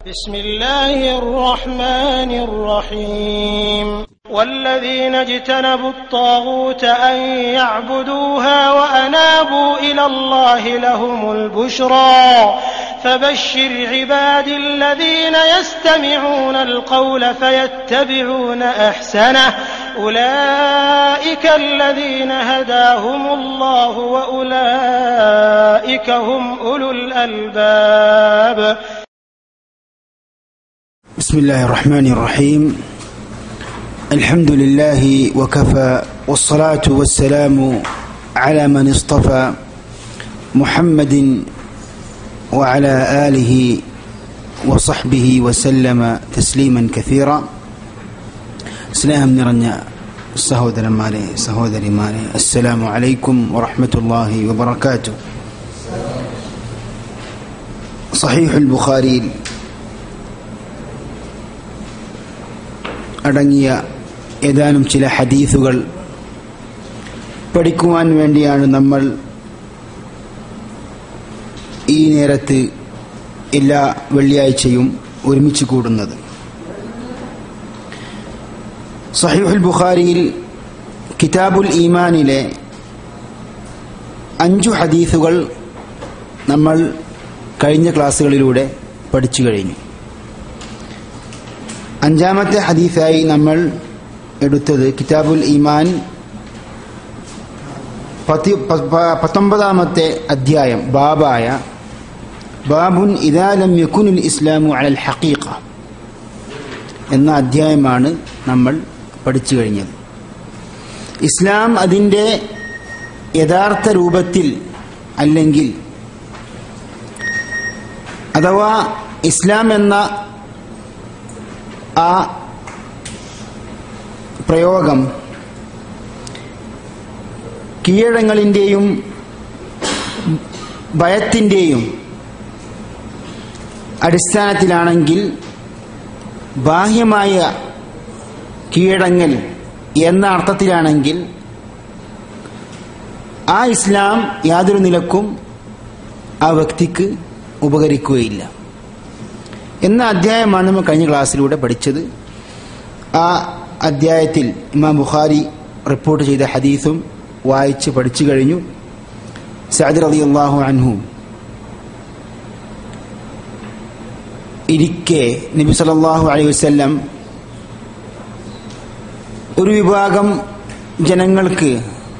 بسم الله الرحمن الرحيم والذين اجتنبوا الطاغوت أن يعبدوها وأنابوا إلى الله لهم البشرى فبشر عبادي الذين يستمعون القول فيتبعون أحسنه أولئك الذين هداهم الله وأولئك هم أولو الألباب بسم الله الرحمن الرحيم الحمد لله وكفى والصلاة والسلام على من اصطفى محمد وعلى آله وصحبه وسلم تسليما كثيرا സ്നേഹം നിറഞ്ഞ സഹോദരന്മാരെ സഹോദരിമാരെ അസ്സലാമു അലൈക്കും വറഹ്മത്തുള്ളാഹി വബറകാതുഹു സഹീഹുൽ ബുഖാരിയിൽ അടങ്ങിയ ഏതാനും ചില ഹദീസുകൾ പഠിക്കുവാൻ വേണ്ടിയാണ് നമ്മൾ ഈ നേരത്ത് എല്ലാ വെള്ളിയാഴ്ചയും ഒരുമിച്ച് കൂടുന്നത് സഹീഹുൽ ബുഖാരിയിൽ കിതാബുൽ ഈമാനിലെ അഞ്ചു ഹദീസുകൾ നമ്മൾ കഴിഞ്ഞ ക്ലാസ്സുകളിലൂടെ പഠിച്ചു കഴിഞ്ഞു അഞ്ചാമത്തെ ഹദീസായി നമ്മൾ എടുത്തത് കിതാബുൽ ഈമാൻ പത്തി പത്തൊമ്പതാമത്തെ അധ്യായം ബാബായ ബാബുൻ ഇദാലം യക്കുനുൽ ഇസ്ലാമു അലൽ ഹഖീഖ എന്ന അധ്യായമാണ് നമ്മൾ പഠിച്ചു കഴിഞ്ഞത് ഇസ്ലാം അതിൻ്റെ യഥാർത്ഥ രൂപത്തിൽ അല്ലെങ്കിൽ അഥവാ ഇസ്ലാം എന്ന ആ പ്രയോഗം കീഴടങ്ങളിൻ്റെയും ഭയത്തിൻ്റെയും അടിസ്ഥാനത്തിലാണെങ്കിൽ ബാഹ്യമായ കീഴടങ്ങൽ എന്ന അർത്ഥത്തിലാണെങ്കിൽ ആ ഇസ്ലാം യാതൊരു നിലക്കും ആ വ്യക്തിക്ക് ഉപകരിക്കുകയില്ല എന്ന അധ്യായമാണ് നമ്മൾ കഴിഞ്ഞ ക്ലാസ്സിലൂടെ പഠിച്ചത് ആ അധ്യായത്തിൽ ഇമാം ബുഖാരി റിപ്പോർട്ട് ചെയ്ത ഹദീസും വായിച്ച് പഠിച്ചു കഴിഞ്ഞു സഅദ് റതി അള്ളാഹു അൻഹു ഇരിക്കെ നബി സല്ലല്ലാഹു അലൈഹി വസല്ലം ഒരു വിഭാഗം ജനങ്ങൾക്ക്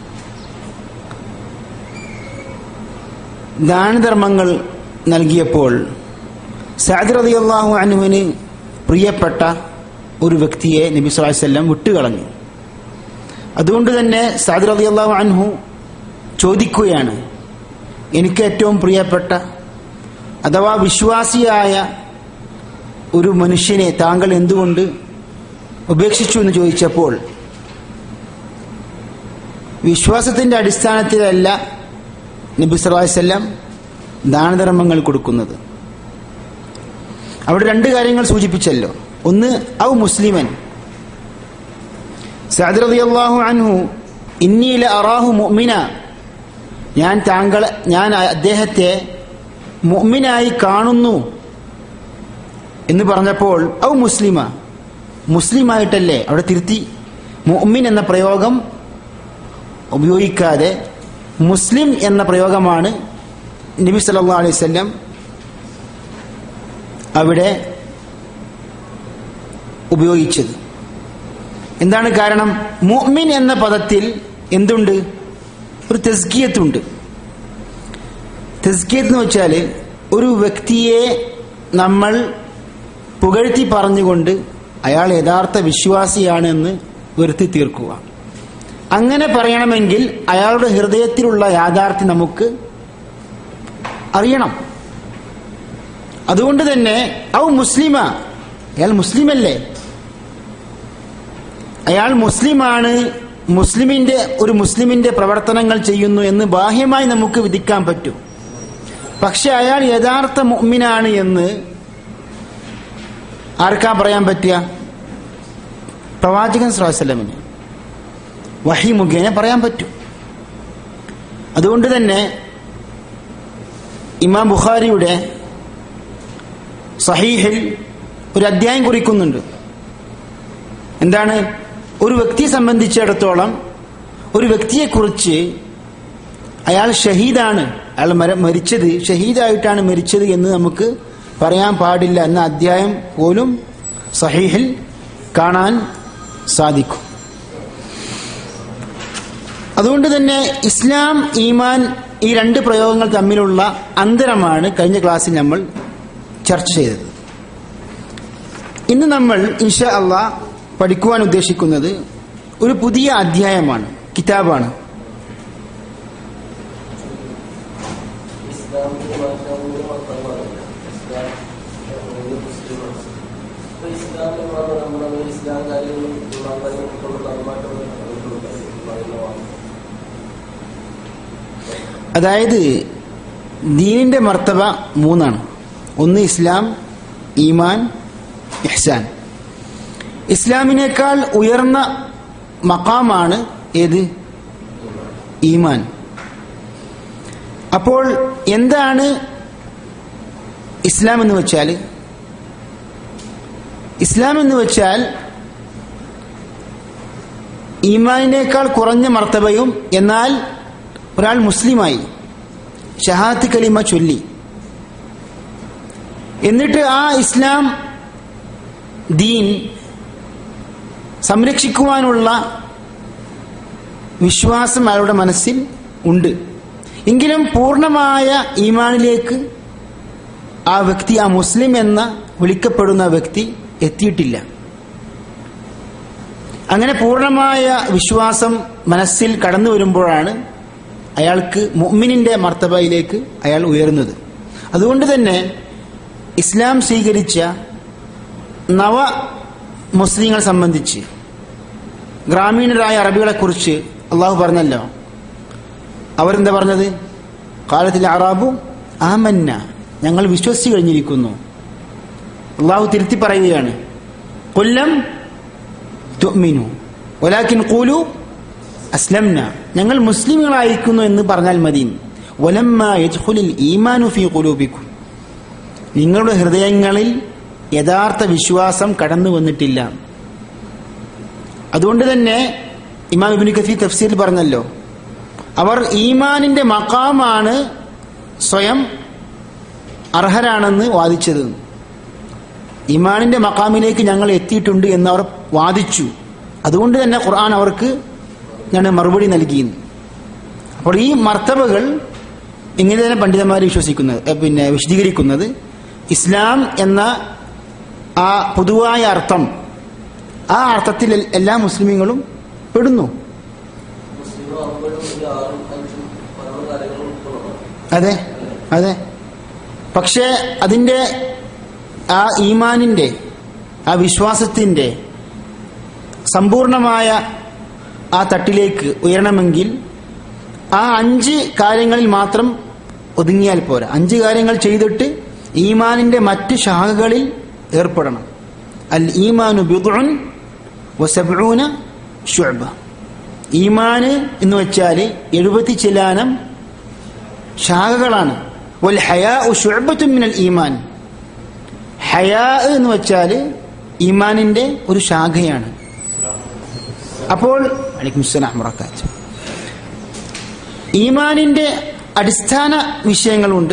ദാനധർമ്മങ്ങൾ നൽകിയപ്പോൾ സഅദ് റളിയല്ലാഹു അൻഹുവിന് പ്രിയപ്പെട്ട ഒരു വ്യക്തിയെ നബി സ്വല്ലല്ലാഹു അലൈഹി വസല്ലം വിട്ടുകളഞ്ഞു അതുകൊണ്ട് തന്നെ സഅദ് റളിയല്ലാഹു അൻഹു ചോദിക്കുകയാണ് എനിക്ക് ഏറ്റവും പ്രിയപ്പെട്ട അഥവാ വിശ്വാസിയായ ഒരു മനുഷ്യനെ താങ്കൾ എന്തുകൊണ്ട് ഉപേക്ഷിച്ചു എന്ന് ചോദിച്ചപ്പോൾ വിശ്വാസത്തിന്റെ അടിസ്ഥാനത്തിലല്ല നബി സല്ലല്ലാഹു അലൈഹി വസല്ലം ദാനധർമ്മങ്ങൾ കൊടുക്കുന്നത് അവിടെ രണ്ട് കാര്യങ്ങൾ സൂചിപ്പിച്ചല്ലോ ഒന്ന് ഔ മുസ്ലിമൻ സഅദ് റളിയല്ലാഹു അൻഹു ഇന്നി ലഅറാഹു മുഅ്മിന ഞാൻ താങ്കൾ ഞാൻ അദ്ദേഹത്തെ മുഅ്മിനായി കാണുന്നു എന്ന് പറഞ്ഞപ്പോൾ ഔ മുസ്ലിമ മുസ്ലിമായിട്ടല്ലേ അവിടെ തിരുത്തി മുഅ്മിൻ എന്ന പ്രയോഗം ഉപയോഗിക്കാതെ മുസ്ലിം എന്ന പ്രയോഗമാണ് നബി സല്ലല്ലാഹു അലൈഹി വസല്ലം അവിടെ ഉപയോഗിച്ചത് എന്താണ് കാരണം മുഅ്മിൻ എന്ന പദത്തിൽ എന്തുണ്ട് ഒരു തെസ്കിയത്തുണ്ട് തെസ്കിയത്ത് എന്ന് വെച്ചാൽ ഒരു വ്യക്തിയെ നമ്മൾ പുകഴ്ത്തി പറഞ്ഞുകൊണ്ട് അയാൾ യഥാർത്ഥ വിശ്വാസിയാണെന്ന് വരുത്തി തീർക്കുക അങ്ങനെ പറയണമെങ്കിൽ അയാളുടെ ഹൃദയത്തിലുള്ള യാഥാർത്ഥ്യം നമുക്ക് അറിയണം അതുകൊണ്ട് തന്നെ ഔ മുസ്ലിമ അയാൾ മുസ്ലിമല്ലേ അയാൾ മുസ്ലിമാണ് മുസ്ലിമിന്റെ ഒരു മുസ്ലിമിന്റെ പ്രവർത്തനങ്ങൾ ചെയ്യുന്നു എന്ന് ബാഹ്യമായി നമുക്ക് വിധിക്കാൻ പറ്റും പക്ഷെ അയാൾ യഥാർത്ഥ മുഅ്മിനാണ് എന്ന് ആർക്കാ പറയാൻ പറ്റുക പ്രവാചകൻ സ്രാസ്ലമിന് വഹി മുഖേന പറയാൻ പറ്റും അതുകൊണ്ട് തന്നെ ഇമാം ബുഖാരിയുടെ സഹീഹിൽ ഒരു അധ്യായം കുറിക്കുന്നുണ്ട് എന്താണ് ഒരു വ്യക്തിയെ സംബന്ധിച്ചിടത്തോളം ഒരു വ്യക്തിയെക്കുറിച്ച് അയാൾ ഷഹീദാണ് അയാൾ മര- മരിച്ചത് ഷഹീദായിട്ടാണ് മരിച്ചത് എന്ന് നമുക്ക് പറയാൻ പാടില്ല എന്ന അധ്യായം പോലും സഹീഹിൽ കാണാൻ സാധിക്കും അതുകൊണ്ട് തന്നെ ഇസ്ലാം ഈമാൻ ഈ രണ്ട് പ്രയോഗങ്ങൾ തമ്മിലുള്ള അന്തരമാണ് കഴിഞ്ഞ ക്ലാസ്സിൽ നമ്മൾ ചർച്ച ചെയ്തത് ഇന്ന് നമ്മൾ ഇൻഷാ അള്ളാ പഠിക്കുവാൻ ഉദ്ദേശിക്കുന്നത് ഒരു പുതിയ അധ്യായമാണ് കിതാബാണ് ഇസ്ലാമിന്റെ ഭാഷാപൂർവ്വ മതമാണ് ഇസ്ലാം ഒരു മുസ്ലിമാണ് അപ്പൊ ഇസ്ലാമിൽ മാത്രം നമ്മുടെ ഇസ്ലാം കാര്യങ്ങളും ഇസ്ലാം കാര്യങ്ങളും കൊണ്ട് കൈമാറ്റം പറയുന്ന വാക്ക് അതായത് ദീനിന്റെ മർത്തബ മൂന്നാണ് ഒന്ന് ഇസ്ലാം ഈമാൻ ഇഹ്സാൻ ഇസ്ലാമിനേക്കാൾ ഉയർന്ന മക്കാമാണ് ഏത് ഈമാൻ അപ്പോൾ എന്താണ് ഇസ്ലാം എന്ന് വെച്ചാൽ ഇസ്ലാം എന്ന് വെച്ചാൽ ഈമാനിനേക്കാൾ കുറഞ്ഞ മർത്തബയും എന്നാൽ ഒരാൾ മുസ്ലിമായി ഷഹാത്ത് കലിമ ചൊല്ലി എന്നിട്ട് ആ ഇസ്ലാം ദീൻ സംരക്ഷിക്കുവാനുള്ള വിശ്വാസം അയാളുടെ മനസ്സിൽ ഉണ്ട് എങ്കിലും പൂർണ്ണമായ ഈമാനിലേക്ക് ആ വ്യക്തി ആ മുസ്ലിം എന്ന വിളിക്കപ്പെടുന്ന വ്യക്തി എത്തിയിട്ടില്ല അങ്ങനെ പൂർണ്ണമായ വിശ്വാസം മനസ്സിൽ കടന്നു വരുമ്പോഴാണ് അയാൾക്ക് മുഅ്മിനിന്റെ മർത്തബയിലേക്ക് അയാൾ ഉയരുന്നത് അതുകൊണ്ട് തന്നെ ഇസ്ലാം സ്വീകരിച്ച നവ മുസ്ലിങ്ങളെ സംബന്ധിച്ച് ഗ്രാമീണരായ അറബികളെക്കുറിച്ച് അള്ളാഹു പറഞ്ഞല്ലോ അവരെന്താ പറഞ്ഞത് കാലത്തിൽ അറാബു ആമന്ന ഞങ്ങൾ വിശ്വസിച്ചു കഴിഞ്ഞിരിക്കുന്നു അള്ളാഹു തിരുത്തി പറയുകയാണ് കൊല്ലം തുഅ്മിനു വലാക്കിൻ ഖൂലു അസ്ലംന ഞങ്ങൾ മുസ്ലിമുകളായിരിക്കുന്നു എന്ന് പറഞ്ഞാൽ മതി വലമ്മ യദ്ഖുലിൽ ഈമാനു ഫീ ഖുലൂബിക്കും നിങ്ങളുടെ ഹൃദയങ്ങളിൽ യഥാർത്ഥ വിശ്വാസം കടന്നു വന്നിട്ടില്ല അതുകൊണ്ട് തന്നെ ഇമാം ഇബ്നു കസീർ തഫ്സീൽ പറഞ്ഞല്ലോ അവർ ഈമാനിന്റെ മക്കാമാണ് സ്വയം അർഹരാണെന്ന് വാദിച്ചത് ഈമാനിന്റെ മക്കാമിലേക്ക് ഞങ്ങൾ എത്തിയിട്ടുണ്ട് എന്ന് അവർ വാദിച്ചു അതുകൊണ്ട് തന്നെ ഖുർആൻ അവർക്ക് ഞാൻ മറുപടി നൽകിയിരുന്നു അപ്പോൾ ഈ മർത്തബകൾ ഇങ്ങനെ തന്നെ പണ്ഡിതന്മാർ വിശ്വസിക്കുന്നത് ഏ, പിന്നെ വിശദീകരിക്കുന്നത് ഇസ്ലാം എന്ന ആ പൊതുവായ അർത്ഥം ആ അർത്ഥത്തിൽ എൽ- എല്ലാ മുസ്ലിമീങ്ങളും പെടുന്നു മുസ്ലിം ആകുമ്പോഴും ഈ ആറും അഞ്ചും പല കാര്യങ്ങളും ഉൾക്കൊള്ളണം അതെ അതെ പക്ഷേ അതിൻ്റെ ആ ഈമാനിൻ്റെ ആ വിശ്വാസത്തിൻ്റെ സമ്പൂർണമായ ആ തട്ടിലേക്ക് ഉയരണമെങ്കിൽ ആ അഞ്ച് കാര്യങ്ങളിൽ മാത്രം ഒതുങ്ങിയാൽ പോരാ അഞ്ച് കാര്യങ്ങൾ ചെയ്തിട്ട് ഈമാനിന്റെ മറ്റ് ശാഖകളിൽ ഏർപ്പെടണം അൽ ഈമാനു ബിദുൻ വസബ്ഊന ശുഅബ ഈമാന് എന്ന് വെച്ചാൽ എഴുപത്തി ചിലാനം ശാഖകളാണ് വൽ ഹയാ ശുഅബത്തും മിനൽ ഈമാൻ ഹയാ എന്ന് വെച്ചാൽ ഈമാനിന്റെ ഒരു ശാഖയാണ് അപ്പോൾ അലൈക്കും സ്സലാം വറക്കാത്ത് ഈമാനിന്റെ അടിസ്ഥാന വിഷയങ്ങളുണ്ട്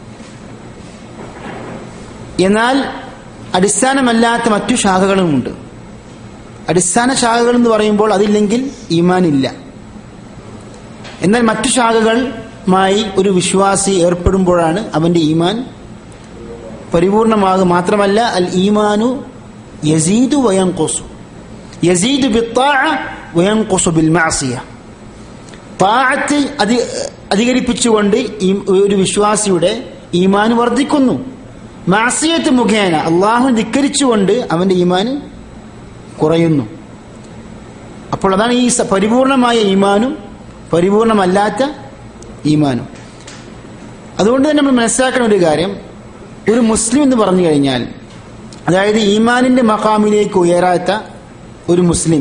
എന്നാൽ അടിസ്ഥാനമല്ലാത്ത മറ്റു ശാഖകളുമുണ്ട് അടിസ്ഥാന ശാഖകൾ എന്ന് പറയുമ്പോൾ അതില്ലെങ്കിൽ ഈമാനില്ല എന്നാൽ മറ്റു ശാഖകളുമായി ഒരു വിശ്വാസി ഏർപ്പെടുമ്പോഴാണ് അവന്റെ ഈമാൻ പരിപൂർണമാകും മാത്രമല്ല അൽ ഈമാനു യസീദു വയൻകൊസു യസീദു ബിത്താഅ വയൻകൊസു ബിൽ മഅസിയ താഴത്ത് അധി അധികരിപ്പിച്ചുകൊണ്ട് ഈ ഒരു വിശ്വാസിയുടെ ഈമാൻ വർദ്ധിക്കുന്നു മാസിയത്ത് മുഖേന അള്ളാഹു ധിക്കരിച്ചുകൊണ്ട് അവന്റെ ഈമാൻ കുറയുന്നു അപ്പോൾ അതാണ് ഈ സ- പരിപൂർണമായ ഈമാനും പരിപൂർണമല്ലാത്ത ഈമാനും അതുകൊണ്ട് തന്നെ നമ്മൾ മനസ്സിലാക്കുന്ന ഒരു കാര്യം ഒരു മുസ്ലിം എന്ന് പറഞ്ഞു കഴിഞ്ഞാൽ അതായത് ഈമാനിന്റെ മക്കാമിലേക്ക് ഉയരാത്ത ഒരു മുസ്ലിം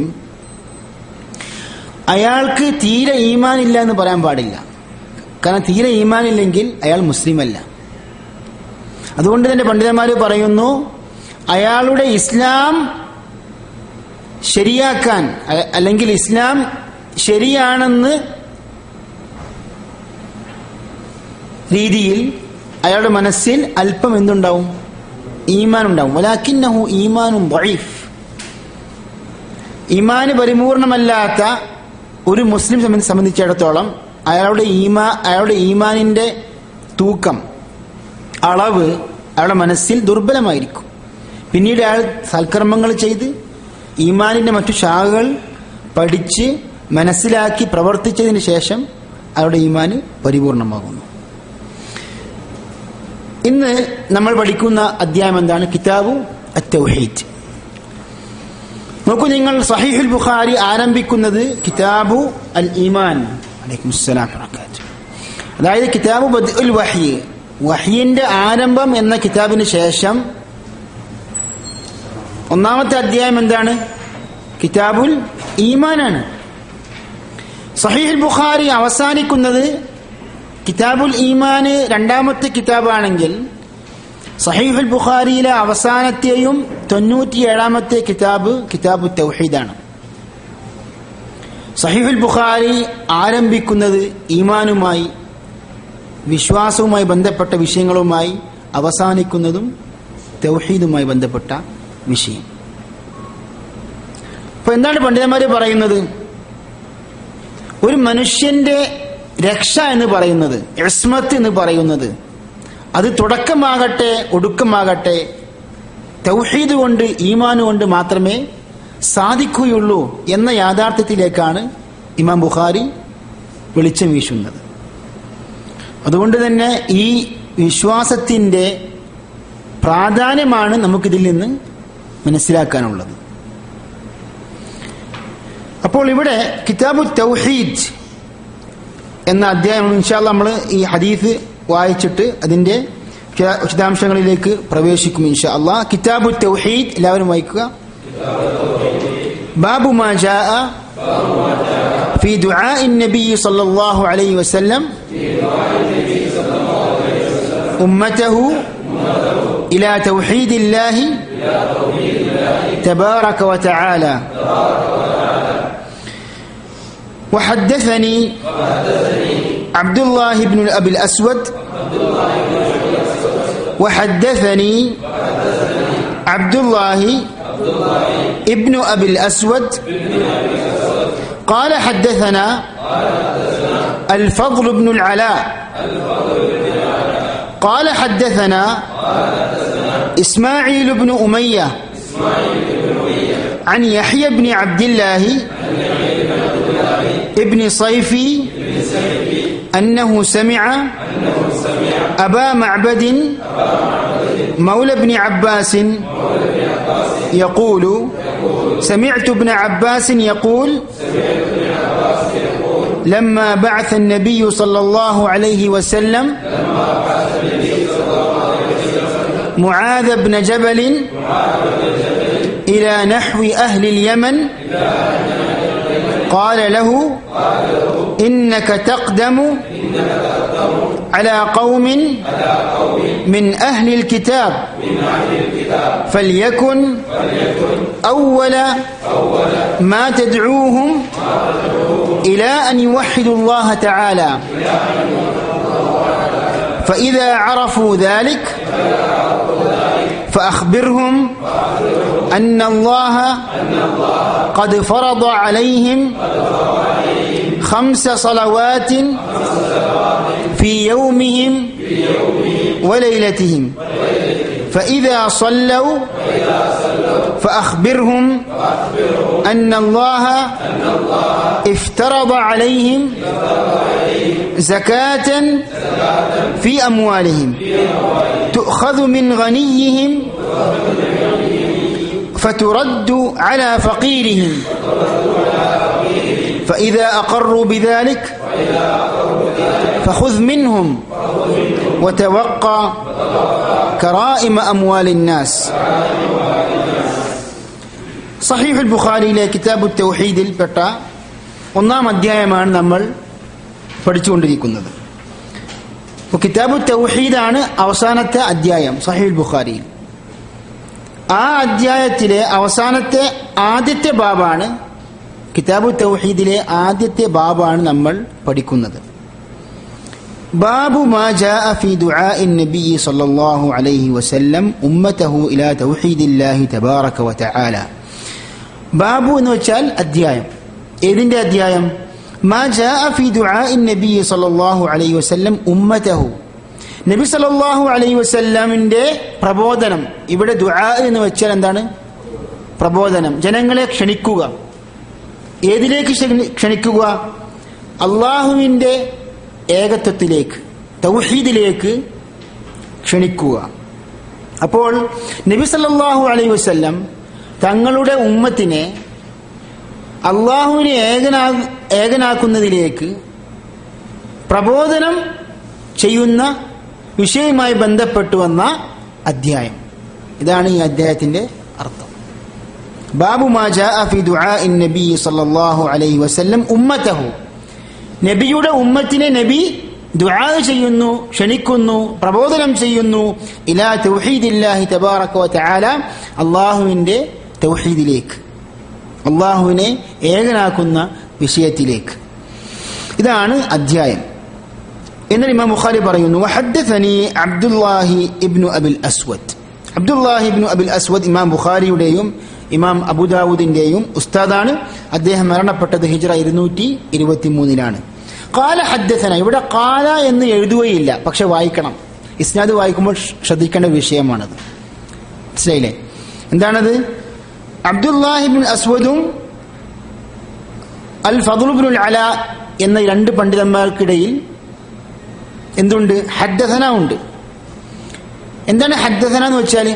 അയാൾക്ക് തീരെ ഈമാൻ ഇല്ല എന്ന് പറയാൻ പാടില്ല കാരണം തീരെ ഈമാൻ ഇല്ലെങ്കിൽ അയാൾ മുസ്ലിം അല്ല അതുകൊണ്ട് തന്നെ പണ്ഡിതന്മാർ പറയുന്നു അയാളുടെ ഇസ്ലാം ശരിയാക്കാൻ അ- അല്ലെങ്കിൽ ഇസ്ലാം ശരിയാണെന്ന് രീതിയിൽ അയാളുടെ മനസ്സിൽ അല്പം എന്തുണ്ടാവും ഈമാൻ ഉണ്ടാവും വലാക്കിന്നഹു ഈമാനും വൈഫ് ഈമാന് പരിപൂർണമല്ലാത്ത ഒരു മുസ്ലിം സംബന്ധി- സംബന്ധിച്ചിടത്തോളം അയാളുടെ ഈമാ അയാളുടെ ഈമാനിന്റെ തൂക്കം അളവ് അയാളുടെ മനസ്സിൽ ദുർബലമായിരിക്കും പിന്നീട് അയാൾ സൽക്കർമ്മങ്ങൾ ചെയ്ത് ഈമാനിന്റെ മറ്റു ശാഖകൾ പഠിച്ച് മനസ്സിലാക്കി പ്രവർത്തിച്ചതിന് ശേഷം അയാളുടെ ഈമാന് പരിപൂർണമാകുന്നു ഇന്ന് നമ്മൾ പഠിക്കുന്ന അധ്യായം എന്താണ് കിതാബു അത്തൗഹീദ് നോക്കൂ നിങ്ങൾ സഹീഹുൽ ബുഖാരി ആരംഭിക്കുന്നത് കിതാബു അൽ ഈമാൻ അലൈക്കും അസ്സലാം വബറകാതുഹു. അതായത് കിതാബു ബദ്ഉൽ വഹ്യ് വഹ്യിന്റെ ആരംഭം എന്ന കിതാബിന് ശേഷം ഒന്നാമത്തെ അധ്യായം എന്താണ് കിതാബുൽ ഈമാനാണ് സഹീഹുൽ ബുഖാരി അവസാനിക്കുന്നത് കിതാബുൽ ഈമാന് രണ്ടാമത്തെ കിതാബാണെങ്കിൽ സഹീഹുൽ ബുഖാരിയിലെ അവസാനത്തെയും തൊണ്ണൂറ്റിയേഴാമത്തെ കിതാബ് കിതാബു തൗഹീദാണ് സഹീഹുൽ ബുഖാരി ആരംഭിക്കുന്നത് ഈമാനുമായി വിശ്വാസവുമായി ബന്ധപ്പെട്ട വിഷയങ്ങളുമായി അവസാനിക്കുന്നതും തൗഹീദുമായി ബന്ധപ്പെട്ട വിഷയം അപ്പൊ എന്താണ് പണ്ഡിതന്മാര് പറയുന്നത് ഒരു മനുഷ്യന്റെ രക്ഷ എന്ന് പറയുന്നത് ഇസ്മത്ത് എന്ന് പറയുന്നത് അത് തുടക്കമാകട്ടെ ഒടുക്കമാകട്ടെ തൗഹീദ് കൊണ്ട് ഈമാന് കൊണ്ട് മാത്രമേ സാധിക്കുകയുള്ളൂ എന്ന യാഥാർത്ഥ്യത്തിലേക്കാണ് ഇമാം ബുഖാരി വെളിച്ചം വീശുന്നത് അതുകൊണ്ട് തന്നെ ഈ വിശ്വാസത്തിന്റെ പ്രാധാന്യമാണ് നമുക്കിതിൽ നിന്ന് മനസ്സിലാക്കാനുള്ളത് അപ്പോൾ ഇവിടെ കിതാബു തൗഹീദ് എന്ന അധ്യായം ഇൻഷാല്ല നമ്മൾ ഈ ഹദീസ് വായിച്ചിട്ട് അതിന്റെ വിശദ- വിശദാംശങ്ങളിലേക്ക് പ്രവേശിക്കും ഇൻഷാ അള്ളാ കിതാബു തൗഹീദ് എല്ലാവരും വായിക്കുക ബാബു മാ ജാഅ في دعاء النبي صلى الله عليه وسلم أمته إلى توحيد الله تبارك وتعالى وحدثني عبد الله بن أبي الأسود وحدثني عبد الله ابن أبي الأسود قال حدثنا الفضل بن العلاء قال حدثنا إسماعيل بن أمية عن يحيى بن عبد الله ابن صيفي أنه سمع أبا معبد مولى ابن عباس يقول سمعت ابن عباس يقول لما بعث النبي صلى الله عليه وسلم معاذ بن جبل إلى نحو أهل اليمن قال له إنك تقدم على قوم من أهل الكتاب فليكن أول ما تدعوهم إلى أن يوحدوا الله تعالى فإذا عرفوا ذلك فأخبرهم أن الله قد فرض عليهم خمس صلوات في يومهم وليلتهم فإذا صلوا فأخبرهم أن الله افترض عليهم زكاة في أموالهم تؤخذ من غنيهم فترد على فقيرهم فإذا أقروا بذلك فخذ منهم وتوقع كرائم أموال الناس സഹീഹ് ബുഖാരിയിലെ കിതാബു തൗഹീദിൽ പെട്ട ഒന്നാം അധ്യായമാണ് നമ്മൾ പഠിച്ചുകൊണ്ടിരിക്കുന്നത് അപ്പോൾ കിതാബു തൗഹീദാണ് അവസാനത്തെ അധ്യായം സഹീൽ ബുഖാരിയിൽ ആ അധ്യായത്തിലെ അവസാനത്തെ ആദ്യത്തെ ബാബാണ് കിതാബു തൗഹീദിലെ ആദ്യത്തെ ബാബാണ് നമ്മൾ പഠിക്കുന്നത് ബാബു മാ ജാഅ ഫീ ദുആഇൻ നബി സല്ലല്ലാഹു അലൈഹി വസല്ലം ഉമ്മതഹു ഇലാ തൗഹീദില്ലാഹി തബാറക വതആല ബാബു എന്ന് വെച്ചാൽ അധ്യായം ഏതിന്റെ അധ്യായം മാ ജാഅ ഫീ ദുആഇൻ നബി സല്ലല്ലാഹു അലൈഹി വസല്ലം ഉമ്മതഹു നബി സല്ലല്ലാഹു അലൈഹി വസല്ലമിന്റെ പ്രബോധനം ഇവിടെ ദുആ എന്ന് വെച്ചാൽ എന്താണ് പ്രബോധനം ജനങ്ങളെ ക്ഷണിക്കുക ഏതിലേക്ക് ക്ഷണി- ക്ഷണിക്കുക അള്ളാഹുവിന്റെ ഏകത്വത്തിലേക്ക് തൗഹീദിലേക്ക് ക്ഷണിക്കുക അപ്പോൾ നബി സല്ലല്ലാഹു അലൈഹി വസല്ലം തങ്ങളുടെ ഉമ്മത്തിനെ അള്ളാഹുവിനെ ഏകനാ ഏകനാക്കുന്നതിലേക്ക് പ്രബോധനം ചെയ്യുന്ന വിഷയവുമായി ബന്ധപ്പെട്ടു വന്ന അധ്യായം ഇതാണ് ഈ അധ്യായത്തിന്റെ അർത്ഥം ബാബു മാ ജാഅ ഫി ദുആഇൻ നബി സല്ലല്ലാഹു അലൈഹി വസല്ലം ഉമ്മതഹു നബിയുടെ ഉമ്മത്തിനെ നബി ദുആ ചെയ്യുന്നു ക്ഷണിക്കുന്നു പ്രബോധനം ചെയ്യുന്നു ഇലാ തൗഹീദില്ലാഹി തബാറക വ തആല അള്ളാഹുവിന്റെ തൗഹീദിലേക്ക് അള്ളാഹുവിനെ ഏകനാക്കുന്ന വിഷയത്തിലേക്ക് ഇതാണ് അധ്യായം എന്നാൽ ഇമാം ബുഖാരി പറയുന്നു വഹദ്ദസനി അബ്ദുല്ലാഹി ഇബ്നു അബിൽ അസ്വദ് അബ്ദുല്ലാഹി ഇബ്നു അബിൽ അസ്വദ് ഇമാം ബുഖാരിയുടെയും ഇമാം അബുദാവൂദിന്റെയും ഉസ്താദാണ് അദ്ദേഹം മരണപ്പെട്ടത് ഹിജ്റ ഇരുന്നൂറ്റി ഇരുപത്തി മൂന്നിലാണ് കാല ഹദ്ദസന ഇവിടെ കാല എന്ന് എഴുതുകയില്ല പക്ഷെ വായിക്കണം ഇസ്നാദ് വായിക്കുമ്പോൾ ശ്രദ്ധിക്കേണ്ട വിഷയമാണത് മനസ്സിലായില്ലേ എന്താണത് അബ്ദുല്ലാഹിബിൻ അസ്വദും അൽ ഫതുലുബിനുൽ അല എന്ന രണ്ട് പണ്ഡിതന്മാർക്കിടയിൽ എന്തുണ്ട് ഹദ്ദസന ഉണ്ട് എന്താണ് ഹദ്ദസന എന്ന് വെച്ചാൽ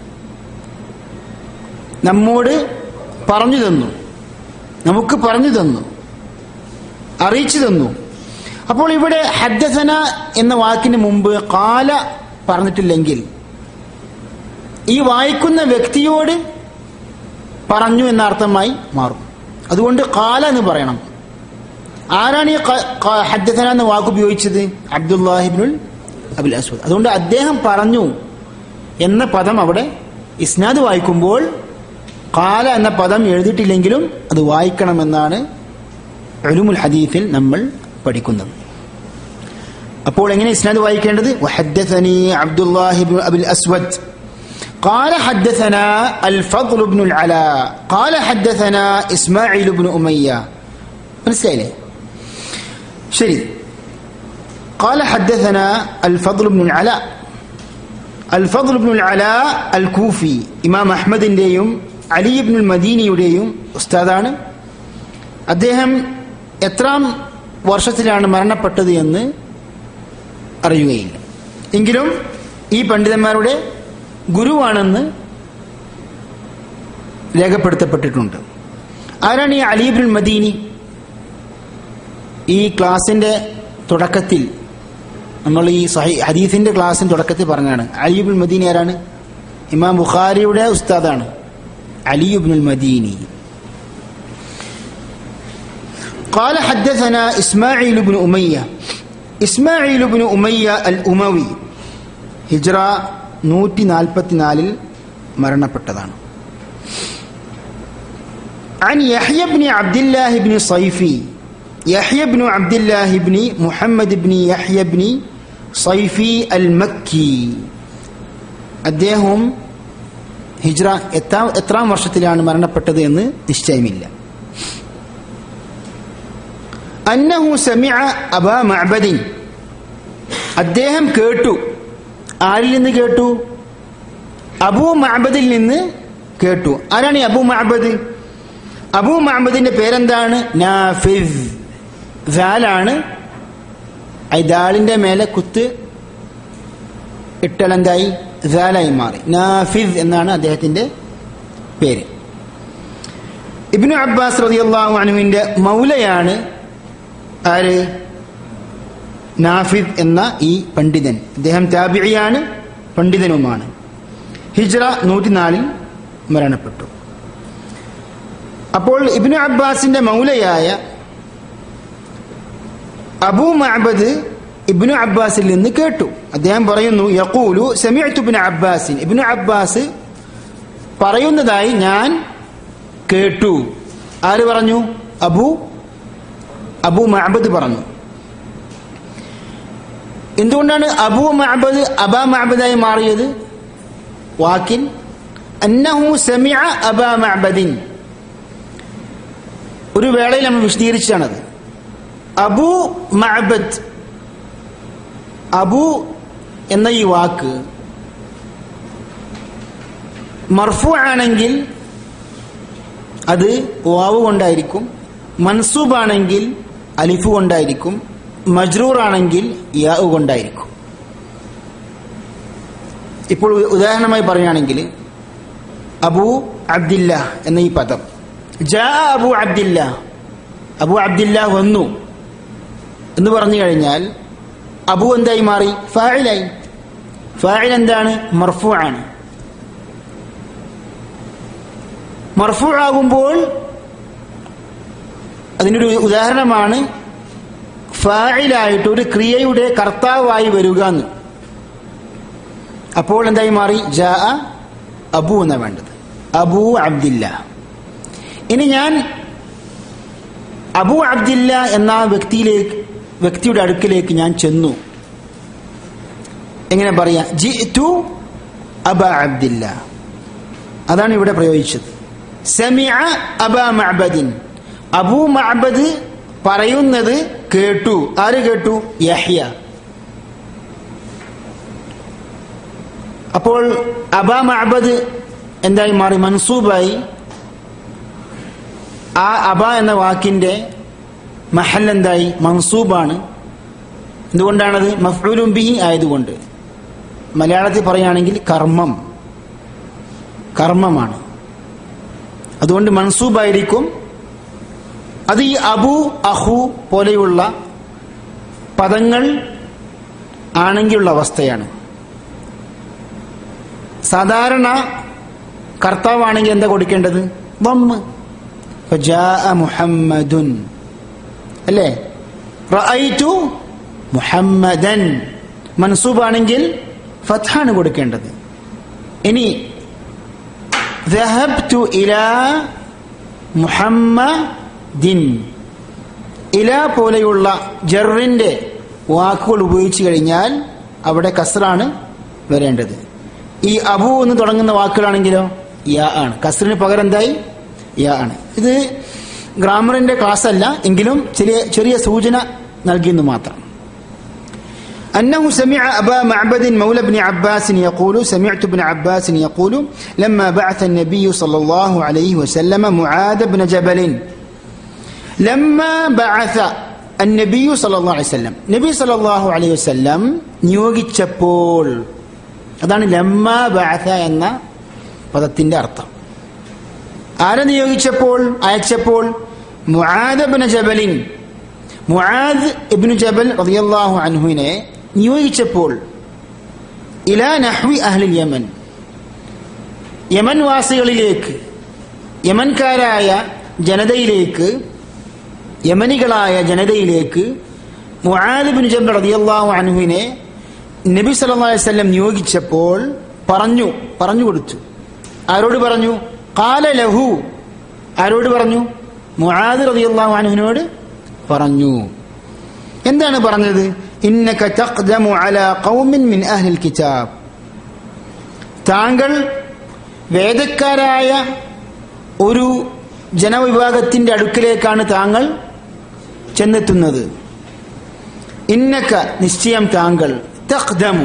നമ്മോട് പറഞ്ഞു തന്നു നമുക്ക് പറഞ്ഞു തന്നു അറിയിച്ചു തന്നു അപ്പോൾ ഇവിടെ ഹദ്ദസന എന്ന വാക്കിന് മുമ്പ് കാല പറഞ്ഞിട്ടില്ലെങ്കിൽ ഈ വായിക്കുന്ന വ്യക്തിയോട് പറഞ്ഞു എന്ന അർത്ഥമായി മാറും അതുകൊണ്ട് കാല എന്ന് പറയണം ആരാണ് ഈ ക- ക- ഹദ്ദസന എന്ന വാക്ക് ഉപയോഗിച്ചത് അബ്ദുല്ലാഹിബിനുൽ അബുൽ അസ്വദ് അതുകൊണ്ട് അദ്ദേഹം പറഞ്ഞു എന്ന പദം അവിടെ ഇസ്നാദ് വായിക്കുമ്പോൾ കാല എന്ന പദം എഴുതിയിട്ടില്ലെങ്കിലും അത് വായിക്കണമെന്നാണ് ഉലുമുൽ ഹദീഫിൽ നമ്മൾ പഠിക്കുന്നത് അപ്പോൾ എങ്ങനെ ഇസ്നാദ് വായിക്കേണ്ടത് വഹദ്ദസനി അബ്ദുല്ലാഹി ബിൻ അബുൽ അസ്വദ് قال حدثنا الفضل بن العلاء قال حدثنا إسماعيل بن أمية മനസ്സിലായില്ലേ ശരി قال حدثنا الفضل بن العلاء الفضل بن العلاء الكوفي ഇമാം അഹ്മദിന്റെയും അലി ഇബ്നുൽ മദീനിയുടെയും ഉസ്താദാണ് അദ്ദേഹം എത്രാം വർഷത്തിലാണ് മരണപ്പെട്ടത് എന്ന് അറിയുകയില്ല എങ്കിലും ഈ പണ്ഡിതന്മാരുടെ ഗുരുവാണെന്ന് രേഖപ്പെടുത്തപ്പെട്ടിട്ടുണ്ട് ആരാണ് ഈ അലീബുൽ മദീനി ഈ ക്ലാസിന്റെ തുടക്കത്തിൽ നമ്മൾ ഈ സഹി ഹദീസിന്റെ ക്ലാസിന്റെ തുടക്കത്തിൽ പറഞ്ഞാണ് അലിബുൽ മദീനി ആരാണ് ഇമാം ബുഖാരിയുടെ ഉസ്താദാണ് അലിയുബ്നുൽ മദീനി قال حدثنا إسماعيل بن أمية إسماعيل بن أمية الأموي ഹിജ്റ നൂറ്റി നാൽപ്പത്തിനാലിൽ മരണപ്പെട്ടതാണ് عن يحيى بن عبد الله بن صيفي يحيى بن عبد الله بن محمد بن يحيى بن صيفي المكي അദ്ദേഹം ഹിജ്റ എത്താം എത്രാം വർഷത്തിലാണ് മരണപ്പെട്ടത് എന്ന് നിശ്ചയമില്ല അന്നഹു സമിഅ അബാ മഅബദിൻ അദ്ദേഹം കേട്ടു ആരിൽ നിന്ന് കേട്ടു അബൂ മഅബദിൽ നിന്ന് കേട്ടു ആരാണ് ഈ അബൂ മഅബദ് അബൂ മഅബദിന്റെ പേരെന്താണ് നാഫിദ് ദാലാണ് ഈ ദാലിന്റെ മേലെ കുത്ത് ഇട്ടലെന്തായി ദാലായി മാറി നാഫിദ് എന്നാണ് അദ്ദേഹത്തിന്റെ പേര് ഇബ്നു അബ്ബാസ് റളിയല്ലാഹു അൻഹുവിന്റെ മൗലയാണ് ആര് നാഫിദ് എന്ന ഈ പണ്ഡിതൻ അദ്ദേഹം താബിഴിയാണ് പണ്ഡിതനുമാണ് ഹിജ്റ നൂറ്റിനാലിൽ മരണപ്പെട്ടു അപ്പോൾ ഇബ്നു അബ്ബാസിന്റെ മൗലയായ അബൂ മഅബദ് ഇബ്നു അബ്ബാസിൽ നിന്ന് കേട്ടു അദ്ദേഹം പറയുന്നു യഖൂലു സമിഅ്തു ഇബ്നു അബ്ബാസിൻ ഇബ്നു അബ്ബാസ് പറയുന്നതായി ഞാൻ കേട്ടു ആര് പറഞ്ഞു അബു അബു മഅബദ് പറഞ്ഞു എന്തുകൊണ്ടാണ് അബു മഅബദ് അബാ മഅബദായി മാറിയത് വാക്കിൻ അന്നഹു സമിഅ അബാ മഅബദിൻ ഒരു വേളയിൽ നമ്മൾ വിശദീകരിച്ചാണത് അബു മഅബദ് അബു എന്ന ഈ വാക്ക് മർഫു ആണെങ്കിൽ അത് വാവ് കൊണ്ടായിരിക്കും മൻസൂബ് ആണെങ്കിൽ അലിഫ് കൊണ്ടായിരിക്കും മജ്റൂർ ആണെങ്കിൽ യാവ് കൊണ്ടായിരിക്കും ഇപ്പോൾ ഉദാഹരണമായി പറയുകയാണെങ്കിൽ അബു അബ്ദില്ല എന്ന ഈ പദം ജാ അബു അബ്ദില്ല അബു അബ്ദില്ല വന്നു എന്ന് പറഞ്ഞു കഴിഞ്ഞാൽ അബു എന്തായി മാറി ഫായിലായി ഫായിൽ എന്താണ് മർഫു ആണ് മർഫു ആകുമ്പോൾ അതിനൊരു ഉദാഹരണമാണ് ഫായിലായിട്ട് ഒരു ക്രിയയുടെ കർത്താവായി വരിക എന്ന് അപ്പോൾ എന്തായി മാറി ജാ അബു എന്ന വേണ്ടത് അബു അബ്ദില്ല ഇനി ഞാൻ അബു അബ്ദില്ല എന്ന വ്യക്തിയിലേക്ക് വ്യക്തിയുടെ അടുക്കിലേക്ക് ഞാൻ ചെന്നു എങ്ങനെ പറയാ ജി ടു അബ അബ്ദില്ല അതാണ് ഇവിടെ പ്രയോഗിച്ചത് സമിഅ അബ മഅബദിൻ അബു മഅബദ് പറയുന്നത് കേട്ടു ആര് കേട്ടു യഹ്യ അപ്പോൾ അബ മഅബദ് എന്തായി മാറി മൻസൂബായി ആ അബ എന്ന വാക്കിന്റെ മഹൽ എന്തായി മൻസൂബാണ് എന്തുകൊണ്ടാണത് മഫ്ഊലും ബിഹി ആയതുകൊണ്ട് മലയാളത്തിൽ പറയുകയാണെങ്കിൽ കർമ്മം കർമ്മമാണ് അതുകൊണ്ട് മൻസൂബായിരിക്കും അത് ഈ അബു അഹു പോലെയുള്ള പദങ്ങൾ ആണെങ്കിലുള്ള അവസ്ഥയാണ് സാധാരണ കർത്താവാണെങ്കിൽ എന്താ കൊടുക്കേണ്ടത് വമ്മ് ഫജാഅ മുഹമ്മദുൻ അല്ലേ റഅയ്തു മുഹമ്മദൻ മൻസൂബാണെങ്കിൽ ഫത്ഹാണ് കൊടുക്കേണ്ടത് ഇനി ذهبت إلى മുഹമ്മദിൻ ഇല പോലെയുള്ള ജറിന്റെ വാക്കുകൾ ഉപയോഗിച്ചു കഴിഞ്ഞാൽ അവിടെ കസറാണ് വരേണ്ടത് ഈ അബു എന്ന് തുടങ്ങുന്ന വാക്കുകളാണെങ്കിലോ യാ ആണ് കസറിന് പകരം എന്തായി യാ ആണ് ഇത് ഗ്രാമറിന്റെ ക്ലാസ് അല്ല എങ്കിലും ചെറിയ ചെറിയ സൂചന നൽകിയെന്ന് മാത്രം أنه سمع أبا معبد مولى بن عباس يقول سمعت ابن عباس يقول لما بعث النبي صلى الله عليه وسلم معاذ بن جبل لما بعث النبي صلى الله عليه وسلم നബി സല്ലല്ലാഹു അലൈഹി വസല്ലം നിയോഗിച്ചപ്പോൾ അതാണ് ലമ്മ ബഅഥ എന്ന പദത്തിന്റെ അർത്ഥം ആരെ നിയോഗിച്ചപ്പോൾ അയച്ചപ്പോൾ മുആദ് ഇബ്നു ജബലിൻ മുആദ് ഇബ്നു ജബൽ റളിയല്ലാഹു അൻഹുവിനെ നിയോഗിച്ചപ്പോൾ ഇലാ നഹ്വി അഹ്ലിൽ യമൻ യമൻ വാസികളിലേക്ക് യമൻകാരായ ജനതയിലേക്ക് യമനികളായ ജനതയിലേക്ക് മുആദ് ബിൻ ജബൽ റളിയല്ലാഹു അൻഹുവിനെ നബി സല്ലല്ലാഹു അലൈഹി വസല്ലം നിയോഗിച്ചപ്പോൾ പറഞ്ഞു പറഞ്ഞു കൊടുത്തു ആരോട് പറഞ്ഞു ഖാല ലഹു ആരോട് പറഞ്ഞു മുആദ് റളിയല്ലാഹു അൻഹുവിനോട് പറഞ്ഞു എന്താണ് പറഞ്ഞത് ഇന്നക തഖ്ദമു അലാ ഖൗമിൻ മിൻ അഹ്ലിൽ കിതാബ് താങ്കൾ വേദക്കാരായ ഒരു ജനവിഭാഗത്തിന്റെ അടുക്കിലേക്കാണ് താങ്കൾ ചെന്നെത്തുന്നത് ഇന്നക്ക നിശ്ചയം താങ്കൾ തഖ്ദമു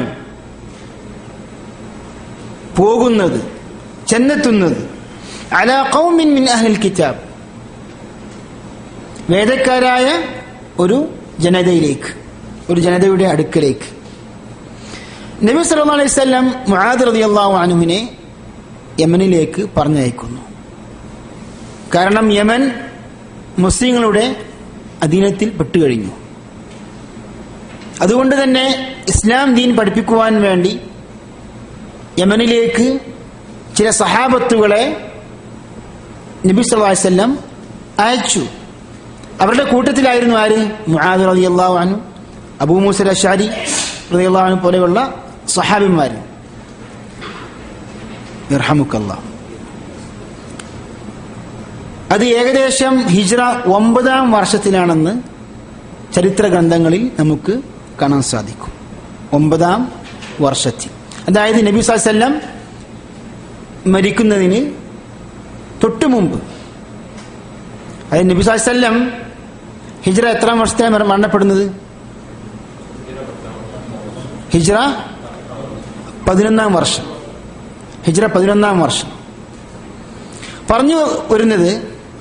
പോകുന്നത് ചെന്നെത്തുന്നത് അലാ ഖൗമിൻ മിൻ അഹ്ലിൽ കിതാബ് വേദക്കാരായ ഒരു ജനതയിലേക്ക് ഒരു ജനതയുടെ അടുക്കലേക്ക് നബി സല്ലല്ലാഹു അലൈഹി വസല്ലം മുആദ് റളിയല്ലാഹു അൻഹുവിനെ യമനിലേക്ക് പറഞ്ഞയക്കുന്നു കാരണം യമൻ മുസ്ലിങ്ങളുടെ അധീനത്തിൽ പെട്ടുകഴിഞ്ഞു അതുകൊണ്ട് തന്നെ ഇസ്ലാം ദീൻ പഠിപ്പിക്കുവാൻ വേണ്ടി യമനിലേക്ക് ചില സഹാബത്തുകളെ നബി സല്ലല്ലാഹു അലൈഹി വസല്ലം അയച്ചു അവരുടെ കൂട്ടത്തിലായിരുന്നു ആര് മുആദ് റളിയല്ലാഹു അൻഹു അബൂ മൂസൽ അഷാരി റളിയല്ലാഹു അൻഹു പോലെയുള്ള സഹാബിമാർ ഇർഹമുക്കല്ല അത് ഏകദേശം ഹിജ്റ ഒമ്പതാം വർഷത്തിലാണെന്ന് ചരിത്ര ഗ്രന്ഥങ്ങളിൽ നമുക്ക് കാണാൻ സാധിക്കും ഒമ്പതാം വർഷത്തിൽ അതായത് നബി സാഹസല്ലം മരിക്കുന്നതിന് തൊട്ടു മുമ്പ് അതായത് നബി സാഹസല്ലം ഹിജ്റ എത്രാം വർഷത്തിലാണ് മരണപ്പെടുന്നത് ഹിജ്റ പതിനൊന്നാം വർഷം ഹിജ്റ പതിനൊന്നാം വർഷം പറഞ്ഞു വരുന്നത്